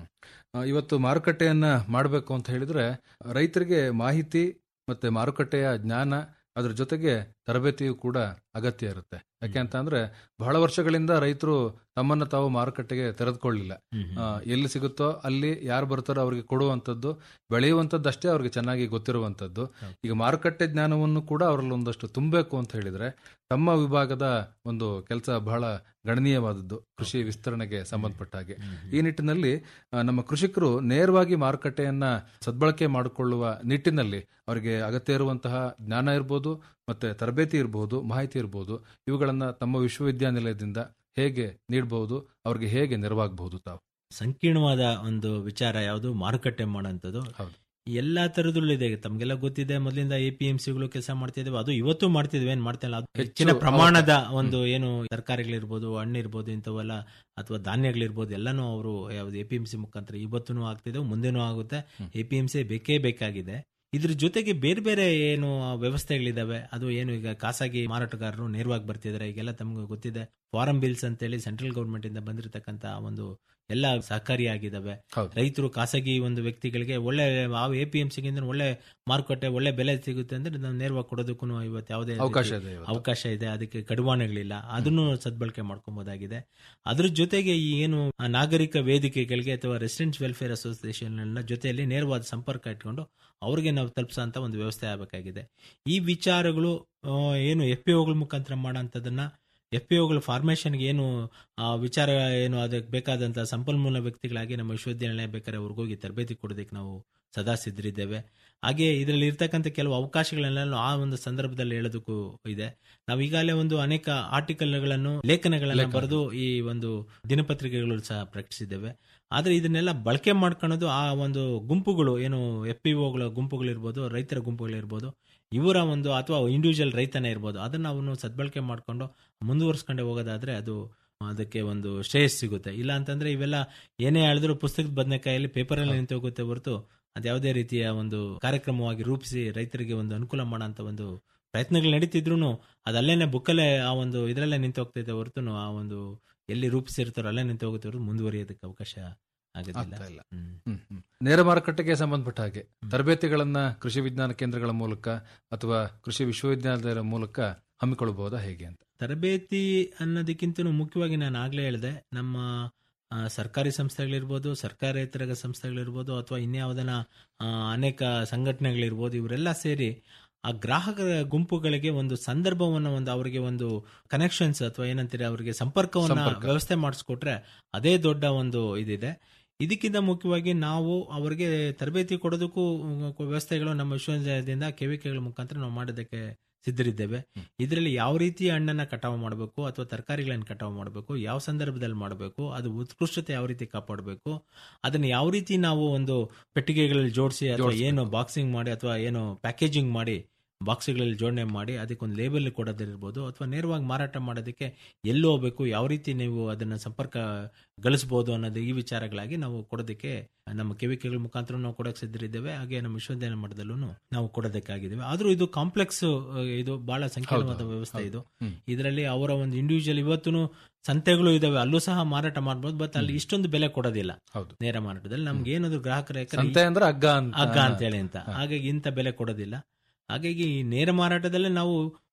ಆ, ಇವತ್ತು ಮಾರುಕಟ್ಟೆಯನ್ನ ಮಾಡಬೇಕು ಅಂತ ಹೇಳಿದ್ರೆ ರೈತರಿಗೆ ಮಾಹಿತಿ ಮತ್ತೆ ಮಾರುಕಟ್ಟೆಯ ಜ್ಞಾನ ಅದ್ರ ಜೊತೆಗೆ ತರಬೇತಿಯು ಕೂಡ ಅಗತ್ಯ ಇರುತ್ತೆ ಯಾಕೆ ಅಂತ ಅಂದ್ರೆ ಬಹಳ ವರ್ಷಗಳಿಂದ ರೈತರು ತಮ್ಮನ್ನ ತಾವು ಮಾರುಕಟ್ಟೆಗೆ ತೆರೆದುಕೊಳ್ಳಿಲ್ಲ ಆ, ಎಲ್ಲಿ ಸಿಗುತ್ತೋ ಅಲ್ಲಿ ಯಾರು ಬರ್ತಾರೋ ಅವ್ರಿಗೆ ಕೊಡುವಂಥದ್ದು ಬೆಳೆಯುವಂಥದ್ದು ಅಷ್ಟೇ ಅವ್ರಿಗೆ ಚೆನ್ನಾಗಿ ಗೊತ್ತಿರುವಂಥದ್ದು ಈಗ ಮಾರುಕಟ್ಟೆ ಜ್ಞಾನವನ್ನು ಕೂಡ ಅವರಲ್ಲಿ ಒಂದಷ್ಟು ತುಂಬಬೇಕು ಅಂತ ಹೇಳಿದ್ರೆ ತಮ್ಮ ವಿಭಾಗದ ಒಂದು ಕೆಲಸ ಬಹಳ ಗಣನೀಯವಾದದ್ದು ಕೃಷಿ ವಿಸ್ತರಣೆಗೆ ಸಂಬಂಧಪಟ್ಟ ಹಾಗೆ ಈ ನಿಟ್ಟಿನಲ್ಲಿ ಆ, ನಮ್ಮ ಕೃಷಿಕರು ನೇರವಾಗಿ ಮಾರುಕಟ್ಟೆಯನ್ನ ಸದ್ಬಳಕೆ ಮಾಡಿಕೊಳ್ಳುವ ನಿಟ್ಟಿನಲ್ಲಿ ಅವರಿಗೆ ಅಗತ್ಯ ಇರುವಂತಹ ಜ್ಞಾನ ಇರ್ಬೋದು ಮತ್ತೆ ತರಬೇತಿ ಇರಬಹುದು ಮಾಹಿತಿ ಇರಬಹುದು ಇವುಗಳನ್ನ ತಮ್ಮ ವಿಶ್ವವಿದ್ಯಾನಿಲಯದಿಂದ ಹೇಗೆ ನೀಡಬಹುದು ಅವ್ರಿಗೆ ಹೇಗೆ ನೆರವಾಗಬಹುದು ತಾವು ಸಂಕೀರ್ಣವಾದ ಒಂದು ವಿಚಾರ ಯಾವುದು ಮಾರುಕಟ್ಟೆ ಮಾಡೋಂಥದ್ದು ಎಲ್ಲಾ ತರದಲ್ಲೂ ಇದೆ ತಮ್ಗೆಲ್ಲ ಗೊತ್ತಿದೆ ಮೊದಲಿಂದ ಎ ಪಿ ಎಂ ಸಿಗಳು ಕೆಲಸ ಮಾಡ್ತಿದ್ದೇವೆ ಅದು ಇವತ್ತು ಮಾಡ್ತಿದ್ವಿ ಏನ್ ಮಾಡ್ತಾ ಇಲ್ಲ ಅದು ಹೆಚ್ಚಿನ ಪ್ರಮಾಣದ ಒಂದು ಏನು ತರಕಾರಿಗಳಿರ್ಬೋದು ಹಣ್ಣಿರ್ಬೋದು ಇಂಥವೆಲ್ಲ ಅಥವಾ ಧಾನ್ಯಗಳಿರ್ಬೋದು ಎಲ್ಲಾನು ಅವರು ಯಾವ್ದು ಎ ಪಿ ಎಂ ಸಿ ಮುಖಾಂತರ ಇವತ್ತೂ ಆಗ್ತಿದೆ ಮುಂದೆನೂ ಆಗುತ್ತೆ ಎ ಪಿ ಎಂ ಸಿ ಬೇಕೇ ಬೇಕಾಗಿದೆ ಇದ್ರ ಜೊತೆಗೆ ಬೇರೆ ಬೇರೆ ಏನು ವ್ಯವಸ್ಥೆಗಳಿದಾವೆ ಅದು ಏನು ಈಗ ಖಾಸಗಿ ಮಾರಾಟಗಾರರು ನೇರವಾಗಿ ಬರ್ತಿದ್ದಾರೆ ಈಗೆಲ್ಲ ತಮ್ಗೆ ಗೊತ್ತಿದೆ ಫಾರಂ ಬಿಲ್ಸ್ ಅಂತೇಳಿ ಸೆಂಟ್ರಲ್ ಗೌರ್ಮೆಂಟ್ ಇಂದ ಬಂದಿರತಕ್ಕಂತ ಒಂದು ಎಲ್ಲ ಸಹಕಾರಿಯಾಗಿದ್ದಾವೆ ರೈತರು ಖಾಸಗಿ ಒಂದು ವ್ಯಕ್ತಿಗಳಿಗೆ ಒಳ್ಳೆ ಆ ಎ ಪಿ ಎಂ ಸಿಗಿಂದ ಒಳ್ಳೆ ಮಾರುಕಟ್ಟೆ ಒಳ್ಳೆ ಬೆಲೆ ಸಿಗುತ್ತೆ ಅಂದ್ರೆ ನಾವು ನೇರವಾಗಿ ಕೊಡೋದಕ್ಕೂ ಇವತ್ತು ಯಾವುದೇ ರೀತಿ ಅವಕಾಶ ಇದೆ ಇವತ್ತು. ಅವಕಾಶ ಇದೆ ಅದಕ್ಕೆ ಕಡಿವಾಣಗಳಿಲ್ಲ ಅದನ್ನು ಸದ್ಬಳಕೆ ಮಾಡ್ಕೊಬಹುದಾಗಿದೆ ಅದ್ರ ಜೊತೆಗೆ ಈ ಏನು ಆ ನಾಗರಿಕ ವೇದಿಕೆಗಳಿಗೆ ಅಥವಾ ರೆಸಿಡೆಂಟ್ಸ್ ವೆಲ್ಫೇರ್ ಅಸೋಸಿಯೇಷನ್ ಜೊತೆಯಲ್ಲಿ ನೇರವಾದ ಸಂಪರ್ಕ ಇಟ್ಕೊಂಡು ಅವ್ರಿಗೆ ನಾವು ತಲುಪಿಸೋಂತ ಒಂದು ವ್ಯವಸ್ಥೆ ಆಗಬೇಕಾಗಿದೆ ಈ ವಿಚಾರಗಳು ಆ, ಏನು ಎಫ್ ಪಿ ಒಗಳ ಮುಖಾಂತರ ಮಾಡೋಂಥದ್ದನ್ನ ಎಫ್ ಪಿ ಒಗಳ ಫಾರ್ಮೇಶನ್ಗೆ ಏನು ಆ ವಿಚಾರ ಏನು ಅದಕ್ಕೆ ಬೇಕಾದಂತ ಸಂಪನ್ಮೂಲ ವ್ಯಕ್ತಿಗಳಾಗಿ ನಮ್ಮ ವಿಶ್ವವಿದ್ಯಾನಿಲಯ ಬೇಕಾದ್ರೆ ಅವ್ರಿಗೋಗಿ ತರಬೇತಿ ಕೊಡೋದಕ್ಕೆ ನಾವು ಸದಾ ಸಿದ್ಧರಿದ್ದೇವೆ ಹಾಗೆ ಇದರಲ್ಲಿ ಇರ್ತಕ್ಕಂಥ ಕೆಲವು ಅವಕಾಶಗಳನ್ನೆಲ್ಲ ಆ ಒಂದು ಸಂದರ್ಭದಲ್ಲಿ ಹೇಳೋದಕ್ಕೂ ಇದೆ ನಾವು ಈಗಾಗಲೇ ಒಂದು ಅನೇಕ ಆರ್ಟಿಕಲ್ಗಳನ್ನು ಲೇಖನಗಳನ್ನು ಲೇಖನ. ಬರೆದು ಈ ಒಂದು ದಿನಪತ್ರಿಕೆಗಳು ಸಹ ಪ್ರಕಟಿಸಿದ್ದೇವೆ ಆದ್ರೆ ಇದನ್ನೆಲ್ಲ ಬಳಕೆ ಮಾಡ್ಕೊಳ್ಳೋದು ಆ ಒಂದು ಗುಂಪುಗಳು ಏನು ಎಫ್ ಪಿ ಒಗಳ ಗುಂಪುಗಳಿರ್ಬೋದು ರೈತರ ಗುಂಪುಗಳಿರ್ಬೋದು ಇವರ ಒಂದು ಅಥವಾ ಇಂಡಿವಿಜುವಲ್ ರೈತನೇ ಇರ್ಬೋದು ಅದನ್ನ ಅವನು ಸದ್ಬಳಕೆ ಮಾಡ್ಕೊಂಡು ಮುಂದುವರ್ಸ್ಕೊಂಡೆ ಹೋಗೋದಾದ್ರೆ ಅದು ಅದಕ್ಕೆ ಒಂದು ಶ್ರೇಯಸ್ ಸಿಗುತ್ತೆ ಇಲ್ಲ ಅಂತಂದ್ರೆ ಇವೆಲ್ಲ ಏನೇ ಹೇಳಿದ್ರು ಪುಸ್ತಕದ ಬದನೆಕಾಯಲ್ಲಿ ಪೇಪರಲ್ಲಿ ನಿಂತು ಹೋಗುತ್ತೆ ಹೊರತು ಅದ್ಯಾವುದೇ ರೀತಿಯ ಒಂದು ಕಾರ್ಯಕ್ರಮವಾಗಿ ರೂಪಿಸಿ ರೈತರಿಗೆ ಒಂದು ಅನುಕೂಲ ಮಾಡೋಂಥ ಒಂದು ಪ್ರಯತ್ನಗಳು ನಡೀತಿದ್ರು ಅದಲ್ಲೇನೆ ಬುಕ್ಕಲ್ಲೇ ಆ ಒಂದು ಇದರಲ್ಲೇ ನಿಂತು ಹೋಗ್ತೈತೆ ಹೊರತು ಆ ಒಂದು ಎಲ್ಲಿ ರೂಪಿಸಿರ್ತಾರೋ ಅಲ್ಲೇ ನಿಂತು ಹೋಗುತ್ತೆ ಹೊರತು ಮುಂದುವರಿಯೋದಕ್ಕೆ ಅವಕಾಶ ಆಗೋದಿಲ್ಲ ಆಗ್ತಾ ಇಲ್ಲ. ಹ್ಮ್, ಹ್ಮ್. ನೇರ ಮಾರುಕಟ್ಟೆಗೆ ಸಂಬಂಧಪಟ್ಟ ಹಾಗೆ ತರಬೇತಿಗಳನ್ನ ಕೃಷಿ ವಿಜ್ಞಾನ ಕೇಂದ್ರಗಳ ಮೂಲಕ ಅಥವಾ ಕೃಷಿ ವಿಶ್ವವಿದ್ಯಾಲಯದ ಮೂಲಕ ಹಮ್ಮಿಕೊಳ್ಳಬಹುದಾ ಹೇಗೆ ಅಂತ ತರಬೇತಿ ಅನ್ನೋದಕ್ಕಿಂತ ಮುಖ್ಯವಾಗಿ ನಾನು ಆಗ್ಲೇ ಹೇಳಿದೆ ನಮ್ಮ ಆ, ಸರ್ಕಾರಿ ಸಂಸ್ಥೆಗಳಿರ್ಬೋದು ಸರ್ಕಾರೇತರ ಸಂಸ್ಥೆಗಳಿರ್ಬೋದು ಅಥವಾ ಇನ್ಯಾವುದನ್ನ ಆ, ಅನೇಕ ಸಂಘಟನೆಗಳಿರ್ಬೋದು ಇವರೆಲ್ಲ ಸೇರಿ ಆ ಗ್ರಾಹಕರ ಗುಂಪುಗಳಿಗೆ ಒಂದು ಸಂದರ್ಭವನ್ನ ಒಂದು ಅವರಿಗೆ ಒಂದು ಕನೆಕ್ಷನ್ಸ್ ಅಥವಾ ಏನಂತೀರಿ ಅವರಿಗೆ ಸಂಪರ್ಕವನ್ನ ಸಂಪರ್ಕ. ವ್ಯವಸ್ಥೆ ಮಾಡಿಸ್ಕೊಟ್ರೆ ಅದೇ ದೊಡ್ಡ ಒಂದು ಇದಿದೆ ಇದಕ್ಕಿಂತ ಮುಖ್ಯವಾಗಿ ನಾವು ಅವರಿಗೆ ತರಬೇತಿ ಕೊಡೋದಕ್ಕೂ ವ್ಯವಸ್ಥೆಗಳು ನಮ್ಮ ವಿಶ್ವವಿದ್ಯಾಲಯದಿಂದ ಕೆವಿಕೆಗಳ ಮುಖಾಂತರ ನಾವು ಮಾಡೋದಕ್ಕೆ ಸಿದ್ಧರಿದ್ದೇವೆ ಇದರಲ್ಲಿ ಯಾವ ರೀತಿ ಹಣ್ಣನ್ನ ಕಟಾವು ಮಾಡಬೇಕು ಅಥವಾ ತರಕಾರಿಗಳನ್ನು ಕಟಾವು ಮಾಡಬೇಕು ಯಾವ ಸಂದರ್ಭದಲ್ಲಿ ಮಾಡಬೇಕು ಅದು ಉತ್ಕೃಷ್ಟತೆ ಯಾವ ರೀತಿ ಕಾಪಾಡಬೇಕು ಅದನ್ನ ಯಾವ ರೀತಿ ನಾವು ಒಂದು ಪೆಟ್ಟಿಗೆಗಳಲ್ಲಿ ಜೋಡಿಸಿ ಅಥವಾ ಏನು ಬಾಕ್ಸಿಂಗ್ ಮಾಡಿ ಅಥವಾ ಏನು ಪ್ಯಾಕೇಜಿಂಗ್ ಮಾಡಿ ಬಾಕ್ಸ್ಗಳಲ್ಲಿ ಜೋಡಣೆ ಮಾಡಿ ಅದಕ್ಕೊಂದು ಲೇಬಲ್ ಕೊಡೋದಿರ್ಬೋದು ಅಥವಾ ನೇರವಾಗಿ ಮಾರಾಟ ಮಾಡೋದಕ್ಕೆ ಎಲ್ಲಿ ಹೋಗ್ಬೇಕು ಯಾವ ರೀತಿ ನೀವು ಅದನ್ನ ಸಂಪರ್ಕ ಗಳಿಸಬಹುದು ಅನ್ನೋದು ಈ ವಿಚಾರಗಳಾಗಿ ನಾವು ಕೊಡೋದಕ್ಕೆ ನಮ್ಮ ಕೆವಿಕೆಗಳ ಮುಖಾಂತರ ನಾವು ಕೊಡಕ್ಕೆ ಸಿದ್ಧರಿದ್ದೇವೆ ಹಾಗೆ ನಮ್ಮ ವಿಶ್ವವಿದ್ಯಾಲಯ ಮಟ್ಟದಲ್ಲೂ ನಾವು ಕೊಡೋದಕ್ಕಾಗಿದ್ದೇವೆ ಆದ್ರೂ ಇದು ಕಾಂಪ್ಲೆಕ್ಸ್ ಇದು ಬಹಳ ಸಂಕೀರ್ಣವಾದ ಹೌದು, ವ್ಯವಸ್ಥೆ ಇದು ಹ್ಮ್. ಇದರಲ್ಲಿ ಅವರ ಒಂದು ಇಂಡಿವಿಜುವಲ್ ಇವತ್ತು ಸಂತೆಗಳು ಇದಾವೆ ಅಲ್ಲೂ ಸಹ ಮಾರಾಟ ಮಾಡಬಹುದು ಬಟ್ ಅಲ್ಲಿ ಇಷ್ಟೊಂದು ಬೆಲೆ ಕೊಡೋದಿಲ್ಲ ಹೌದು. ನೇರ ಮಾರಾಟದಲ್ಲಿ ನಮ್ಗೆ ಏನಾದ್ರು ಗ್ರಾಹಕರ ಯಾಕಂದ್ರೆ ಸಂತೆ ಅಂದ್ರೆ ಹಗ್ಗ ಅಂತ ಹಗ್ಗ ಅಂತ ಹೇಳಿ ಅಂತ ಹಾಗಾಗಿ ಇಂಥ ಬೆಲೆ ಕೊಡೋದಿಲ್ಲ ಹಾಗಾಗಿ ಈ ನೇರ ಮಾರಾಟದಲ್ಲೇ ನಾವು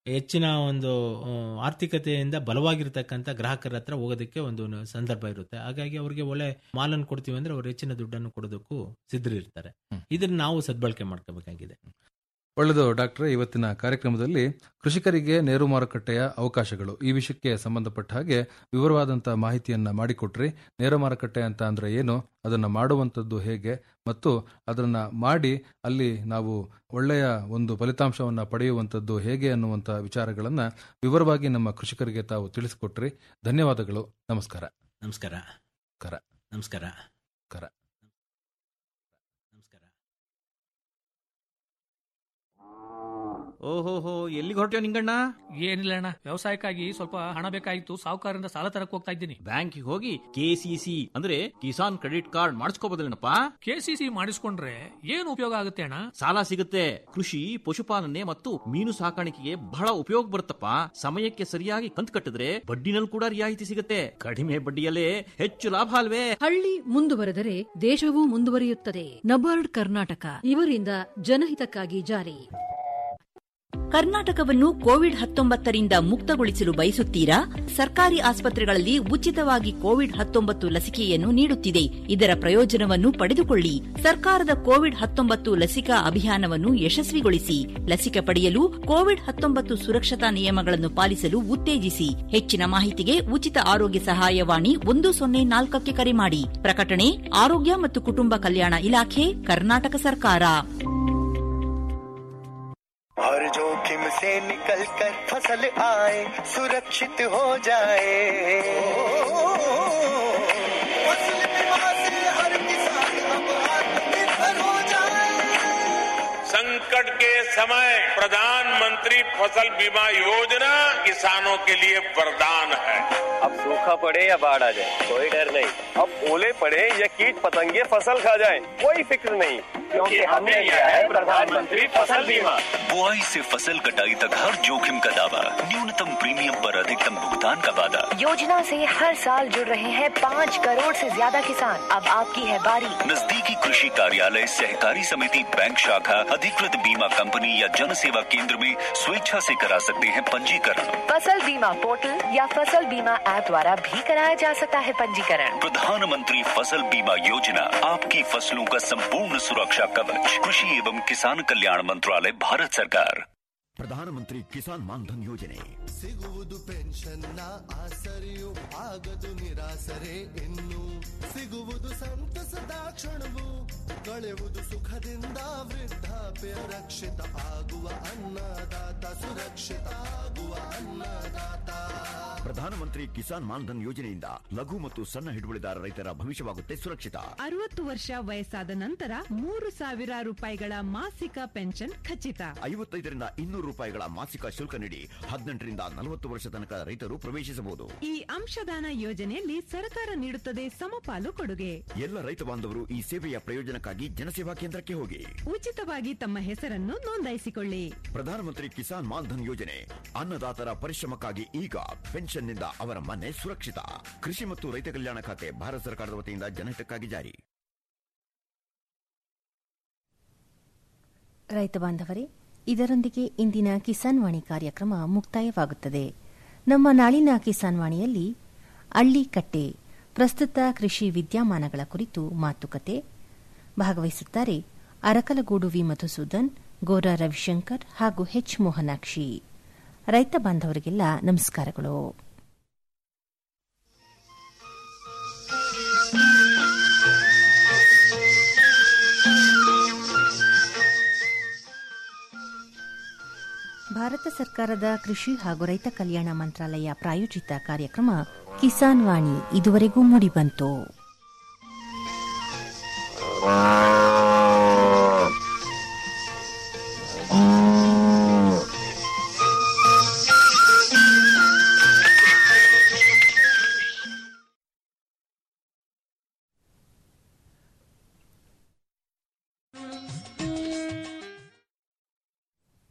ಹೆಚ್ಚಿನ ಒಂದು ಆ, ಆರ್ಥಿಕತೆಯಿಂದ ಬಲವಾಗಿರ್ತಕ್ಕಂಥ ಗ್ರಾಹಕರ ಹತ್ರ ಹೋಗೋದಕ್ಕೆ ಒಂದು ನ- ಸಂದರ್ಭ ಇರುತ್ತೆ ಹಾಗಾಗಿ ಅವ್ರಿಗೆ ಒಳ್ಳೆ ಮಾಲನ್ನು ಕೊಡ್ತೀವಿ ಅಂದ್ರೆ ಅವ್ರು ಹೆಚ್ಚಿನ ದುಡ್ಡನ್ನು ಕೊಡೋದಕ್ಕೂ ಸಿದ್ಧರಿರ್ತಾರೆ ಇದನ್ನ ನಾವು ಸದ್ಬಳಕೆ ಮಾಡ್ಕೋಬೇಕಾಗಿದೆ ಒಳ್ಳೆಯದು ಡಾಕ್ಟ್ರೆ ಇವತ್ತಿನ ಕಾರ್ಯಕ್ರಮದಲ್ಲಿ ಕೃಷಿಕರಿಗೆ ನೇರು ಮಾರುಕಟ್ಟೆಯ ಅವಕಾಶಗಳು ಈ ವಿಷಯಕ್ಕೆ ಸಂಬಂಧಪಟ್ಟ ಹಾಗೆ ವಿವರವಾದಂತಹ ಮಾಹಿತಿಯನ್ನ ಮಾಡಿಕೊಟ್ರಿ ನೇರ ಮಾರುಕಟ್ಟೆ ಅಂತ ಅಂದ್ರೆ ಏನು ಅದನ್ನ ಮಾಡುವಂಥದ್ದು ಹೇಗೆ ಮತ್ತು ಅದನ್ನ ಮಾಡಿ ಅಲ್ಲಿ ನಾವು ಒಳ್ಳೆಯ ಒಂದು ಫಲಿತಾಂಶವನ್ನ ಪಡೆಯುವಂಥದ್ದು ಹೇಗೆ ಅನ್ನುವಂಥ ವಿಚಾರಗಳನ್ನ ವಿವರವಾಗಿ ನಮ್ಮ ಕೃಷಿಕರಿಗೆ ತಾವು ತಿಳಿಸಿಕೊಟ್ರಿ ಧನ್ಯವಾದಗಳು ನಮಸ್ಕಾರ ನಮಸ್ಕಾರ ಕರ ನಮಸ್ಕಾರ ಕರ ಓಹೋಹೋ ಎಲ್ಲಿಗೆ ಹೊರಟ್ಯೋ ನಿಂಗಣ್ಣ ಏನಿಲ್ಲ ಅಣ್ಣ ವ್ಯವಸಾಯಕ್ಕಾಗಿ ಸ್ವಲ್ಪ ಹಣ ಬೇಕಾಗಿತ್ತು ಸಾಹುಕಾರರಿಂದ ಸಾಲ ತರಕ್ ಹೋಗ್ತಾ ಇದ್ದೀನಿ ಬ್ಯಾಂಕಿಗೆ ಹೋಗಿ ಕೆಸಿಸಿ ಅಂದ್ರೆ ಕಿಸಾನ್ ಕ್ರೆಡಿಟ್ ಕಾರ್ಡ್ ಮಾಡಿಸ್ಕೋಬೋದಲ್ಲೇನಪ್ಪ ಕೆಸಿಸಿ ಮಾಡಿಸ್ಕೊಂಡ್ರೆ ಏನು ಉಪಯೋಗ ಆಗುತ್ತೆ ಅಣ್ಣ ಸಾಲ ಸಿಗುತ್ತೆ ಕೃಷಿ ಪಶುಪಾಲನೆ ಮತ್ತು ಮೀನು ಸಾಕಾಣಿಕೆಗೆ ಬಹಳ ಉಪಯೋಗ ಬರುತ್ತಪ್ಪ ಸಮಯಕ್ಕೆ ಸರಿಯಾಗಿ ಕಂತು ಕಟ್ಟಿದ್ರೆ ಬಡ್ಡಿನಲ್ಲಿ ಕೂಡ ರಿಯಾಯಿತಿ ಸಿಗುತ್ತೆ ಕಡಿಮೆ ಬಡ್ಡಿಯಲ್ಲೇ ಹೆಚ್ಚು ಲಾಭ ಅಲ್ವೇ ಹಳ್ಳಿ ಮುಂದುವರೆದರೆ ದೇಶವೂ ಮುಂದುವರಿಯುತ್ತದೆ ನಬಾರ್ಡ್ ಕರ್ನಾಟಕ ಇವರಿಂದ ಜನಹಿತಕ್ಕಾಗಿ ಜಾರಿ ಕರ್ನಾಟಕವನ್ನು ಕೋವಿಡ್ ಹತ್ತೊಂಬತ್ತರಿಂದ ಮುಕ್ತಗೊಳಿಸಲು ಬಯಸುತ್ತೀರಾ ಸರ್ಕಾರಿ ಆಸ್ಪತ್ರೆಗಳಲ್ಲಿ ಉಚಿತವಾಗಿ ಕೋವಿಡ್ ಹತ್ತೊಂಬತ್ತು ಲಸಿಕೆಯನ್ನು ನೀಡುತ್ತಿದೆ ಇದರ ಪ್ರಯೋಜನವನ್ನು ಪಡೆದುಕೊಳ್ಳಿ ಸರ್ಕಾರದ ಕೋವಿಡ್ ಹತ್ತೊಂಬತ್ತು ಲಸಿಕಾ ಅಭಿಯಾನವನ್ನು ಯಶಸ್ವಿಗೊಳಿಸಿ ಲಸಿಕೆ ಪಡೆಯಲು ಕೋವಿಡ್ ಹತ್ತೊಂಬತ್ತು ಸುರಕ್ಷತಾ ನಿಯಮಗಳನ್ನು ಪಾಲಿಸಲು ಉತ್ತೇಜಿಸಿ ಹೆಚ್ಚಿನ ಮಾಹಿತಿಗೆ ಉಚಿತ ಆರೋಗ್ಯ ಸಹಾಯವಾಣಿ ಒಂದು ಸೊನ್ನೆ ನಾಲ್ಕಕ್ಕೆ ಕರೆ ಮಾಡಿ ಪ್ರಕಟಣೆ ಆರೋಗ್ಯ ಮತ್ತು ಕುಟುಂಬ ಕಲ್ಯಾಣ ಇಲಾಖೆ ಕರ್ನಾಟಕ ಸರ್ಕಾರ हर जोखिम से निकल कर फसल आए सुरक्षित हो जाए फसल बीमा से हर किसान अब आत्मनिर्भर हो जाए संकट के समय प्रधानमंत्री फसल बीमा योजना किसानों के लिए वरदान है अब सूखा पड़े या बाढ़ आ जाए कोई डर नहीं अब ओले पड़े या कीट पतंगे फसल खा जाए कोई फिक्र नहीं क्योंकि हमने लिया है प्रधानमंत्री फसल बीमा बुआई से फसल कटाई तक हर जोखिम का दावा न्यूनतम प्रीमियम पर अधिकतम भुगतान का वादा योजना से हर साल जुड़ रहे हैं पाँच करोड़ से ज्यादा किसान अब आपकी है बारी नजदीकी कृषि कार्यालय सहकारी समिति बैंक शाखा अधिकृत बीमा कंपनी या जन सेवा केंद्र में स्वेच्छा से करा सकते हैं पंजीकरण फसल बीमा पोर्टल या फसल बीमा ऐप द्वारा भी कराया जा सकता है पंजीकरण प्रधानमंत्री फसल बीमा योजना आपकी फसलों का संपूर्ण सुरक्षा कवच कृषि एवं किसान कल्याण मंत्रालय भारत सरकार ಪ್ರಧಾನಮಂತ್ರಿ ಕಿಸಾನ್ ಮಾನ್ಧನ್ ಯೋಜನೆ ಸಿಗುವುದು ಪೆನ್ಷನ್ನ ಆಸರೆಯು ಆಗದು ನಿರಾಸರೆ ಇನ್ನು ಸಿಗುವುದು ಸಂತಸದ ಕ್ಷಣವು ಕಳೆಯುವುದು ಸುಖದಿಂದ ವೃದ್ಧಾಪ್ಯ ರಕ್ಷಿತ ಆಗುವ ಅನ್ನದಾತ ಸುರಕ್ಷಿತ ಆಗುವ ಅನ್ನದಾತ ಪ್ರಧಾನಮಂತ್ರಿ ಕಿಸಾನ್ ಮಾನ್ಧನ್ ಯೋಜನೆಯಿಂದ ಲಘು ಮತ್ತು ಸಣ್ಣ ಹಿಡುವಳಿದಾರ ರೈತರ ಭವಿಷ್ಯವಾಗುತ್ತೆ ಸುರಕ್ಷಿತ ಅರವತ್ತು ವರ್ಷ ವಯಸ್ಸಾದ ನಂತರ ಮೂರು ಸಾವಿರ ರೂಪಾಯಿಗಳ ಮಾಸಿಕ ಪೆನ್ಷನ್ ಖಚಿತ ಐವತ್ತೈದರಿಂದ ಇನ್ನೂರು ರೂಪಾಯಿಗಳ ಮಾಸಿಕ ಶುಲ್ಕ ನೀಡಿ ಹದಿನೆಂಟರಿಂದ ನಲವತ್ತು ವರ್ಷ ತನಕ ರೈತರು ಪ್ರವೇಶಿಸಬಹುದು ಈ ಅಂಶದಾನ ಯೋಜನೆಯಲ್ಲಿ ಸರ್ಕಾರ ನೀಡುತ್ತದೆ ಸಮಪಾಲು ಕೊಡುಗೆ ಎಲ್ಲ ರೈತ ಬಾಂಧವರು ಈ ಸೇವೆಯ ಪ್ರಯೋಜನಕ್ಕಾಗಿ ಜನಸೇವಾ ಕೇಂದ್ರಕ್ಕೆ ಹೋಗಿ ಉಚಿತವಾಗಿ ತಮ್ಮ ಹೆಸರನ್ನು ನೋಂದಾಯಿಸಿಕೊಳ್ಳಿ ಪ್ರಧಾನಮಂತ್ರಿ ಕಿಸಾನ್ ಮಾನ್ಧನ್ ಯೋಜನೆ ಅನ್ನದಾತರ ಪರಿಶ್ರಮಕ್ಕಾಗಿ ಈಗ ಪೆನ್ಷನ್ನಿಂದ ಅವರ ಮನೆ ಸುರಕ್ಷಿತ ಕೃಷಿ ಮತ್ತು ರೈತ ಕಲ್ಯಾಣ ಖಾತೆ ಭಾರತ ಸರ್ಕಾರದ ವತಿಯಿಂದ ಜನಹಿತಕ್ಕಾಗಿ ಜಾರಿ ರೈತ ಬಾಂಧವರೇ ಇದರೊಂದಿಗೆ ಇಂದಿನ ಕಿಸಾನ್ ವಾಣಿ ಕಾರ್ಯಕ್ರಮ ಮುಕ್ತಾಯವಾಗುತ್ತದೆ ನಮ್ಮ ನಾಳಿನ ಕಿಸಾನ್ ವಾಣಿಯಲ್ಲಿ ಅಳ್ಳಿಕಟ್ಟೆ ಪ್ರಸ್ತುತ ಕೃಷಿ ವಿದ್ಯಮಾನಗಳ ಕುರಿತು ಮಾತುಕತೆ ಭಾಗವಹಿಸುತ್ತಾರೆ ಅರಕಲಗೂಡು ವಿ ಮಧುಸೂದನ್ ಗೋರಾ ರವಿಶಂಕರ್ ಹಾಗೂ ಹೆಚ್ ಮೋಹನಾಕ್ಷಿ ರೈತ ಬಾಂಧವರಿಗೆಲ್ಲ ನಮಸ್ಕಾರಗಳು ಭಾರತ ಸರ್ಕಾರದ ಕೃಷಿ ಹಾಗೂ ರೈತ ಕಲ್ಯಾಣ ಮಂತ್ರಾಲಯ ಪ್ರಾಯೋಜಿತ ಕಾರ್ಯಕ್ರಮ ಕಿಸಾನ್ ವಾಣಿ ಇದುವರೆಗೂ ಮೂಡಿಬಂತು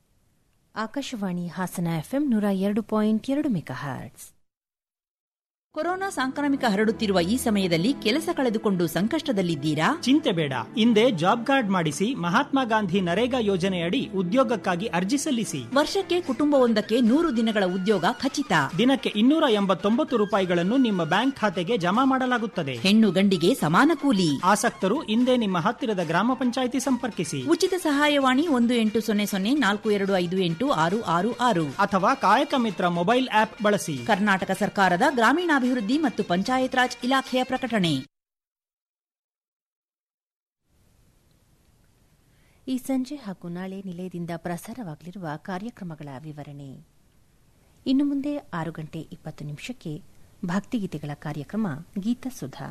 ಆಕಾಶವಾಣಿ ಹಾಸನ ಎಫ್ಎಂ ನೂರ ಎರಡು ಪಾಯಿಂಟ್ ಎರಡು ಮೆಗಾ ಹರ್ಟ್ಸ್ ಕೊರೋನಾ ಸಾಂಕ್ರಾಮಿಕ ಹರಡುತ್ತಿರುವ ಈ ಸಮಯದಲ್ಲಿ ಕೆಲಸ ಕಳೆದುಕೊಂಡು ಸಂಕಷ್ಟದಲ್ಲಿದ್ದೀರಾ ಚಿಂತೆ ಬೇಡ ಹಿಂದೆ ಜಾಬ್ ಕಾರ್ಡ್ ಮಾಡಿಸಿ ಮಹಾತ್ಮ ಗಾಂಧಿ ನರೇಗಾ ಯೋಜನೆಯಡಿ ಉದ್ಯೋಗಕ್ಕಾಗಿ ಅರ್ಜಿ ಸಲ್ಲಿಸಿ ವರ್ಷಕ್ಕೆ ಕುಟುಂಬವೊಂದಕ್ಕೆ ನೂರು ದಿನಗಳ ಉದ್ಯೋಗ ಖಚಿತ ದಿನಕ್ಕೆ ಇನ್ನೂರ ಎಂಬತ್ತೊಂಬತ್ತು ರೂಪಾಯಿಗಳನ್ನು ನಿಮ್ಮ ಬ್ಯಾಂಕ್ ಖಾತೆಗೆ ಜಮಾ ಮಾಡಲಾಗುತ್ತದೆ ಹೆಣ್ಣು ಗಂಡಿಗೆ ಸಮಾನ ಕೂಲಿ ಆಸಕ್ತರು ಹಿಂದೆ ನಿಮ್ಮ ಹತ್ತಿರದ ಗ್ರಾಮ ಪಂಚಾಯಿತಿ ಸಂಪರ್ಕಿಸಿ ಉಚಿತ ಸಹಾಯವಾಣಿ ಒಂದು ಎಂಟು ಸೊನ್ನೆ ಸೊನ್ನೆ ನಾಲ್ಕು ಎರಡು ಐದು ಎಂಟು ಆರು ಆರು ಆರು ಅಥವಾ ಕಾಯಕ ಮಿತ್ರ ಮೊಬೈಲ್ ಆಪ್ ಬಳಸಿ ಕರ್ನಾಟಕ ಸರ್ಕಾರದ ಗ್ರಾಮೀಣಾಭಿವೃದ್ಧಿ ಮತ್ತು ಪಂಚಾಯತ್ ರಾಜ್ ಇಲಾಖೆಯ ಪ್ರಕಟಣೆ ಈ ಸಂಜೆ ಹಾಗೂ ನಾಳೆ ನಿಲಯದಿಂದ ಪ್ರಸಾರವಾಗಲಿರುವ ಕಾರ್ಯಕ್ರಮಗಳ ವಿವರಣೆ ಇನ್ನು ಮುಂದೆ ಆರು ಗಂಟೆ ಇಪ್ಪತ್ತು ನಿಮಿಷಕ್ಕೆ ಭಕ್ತಿಗೀತೆಗಳ ಕಾರ್ಯಕ್ರಮ ಗೀತಸುಧಾ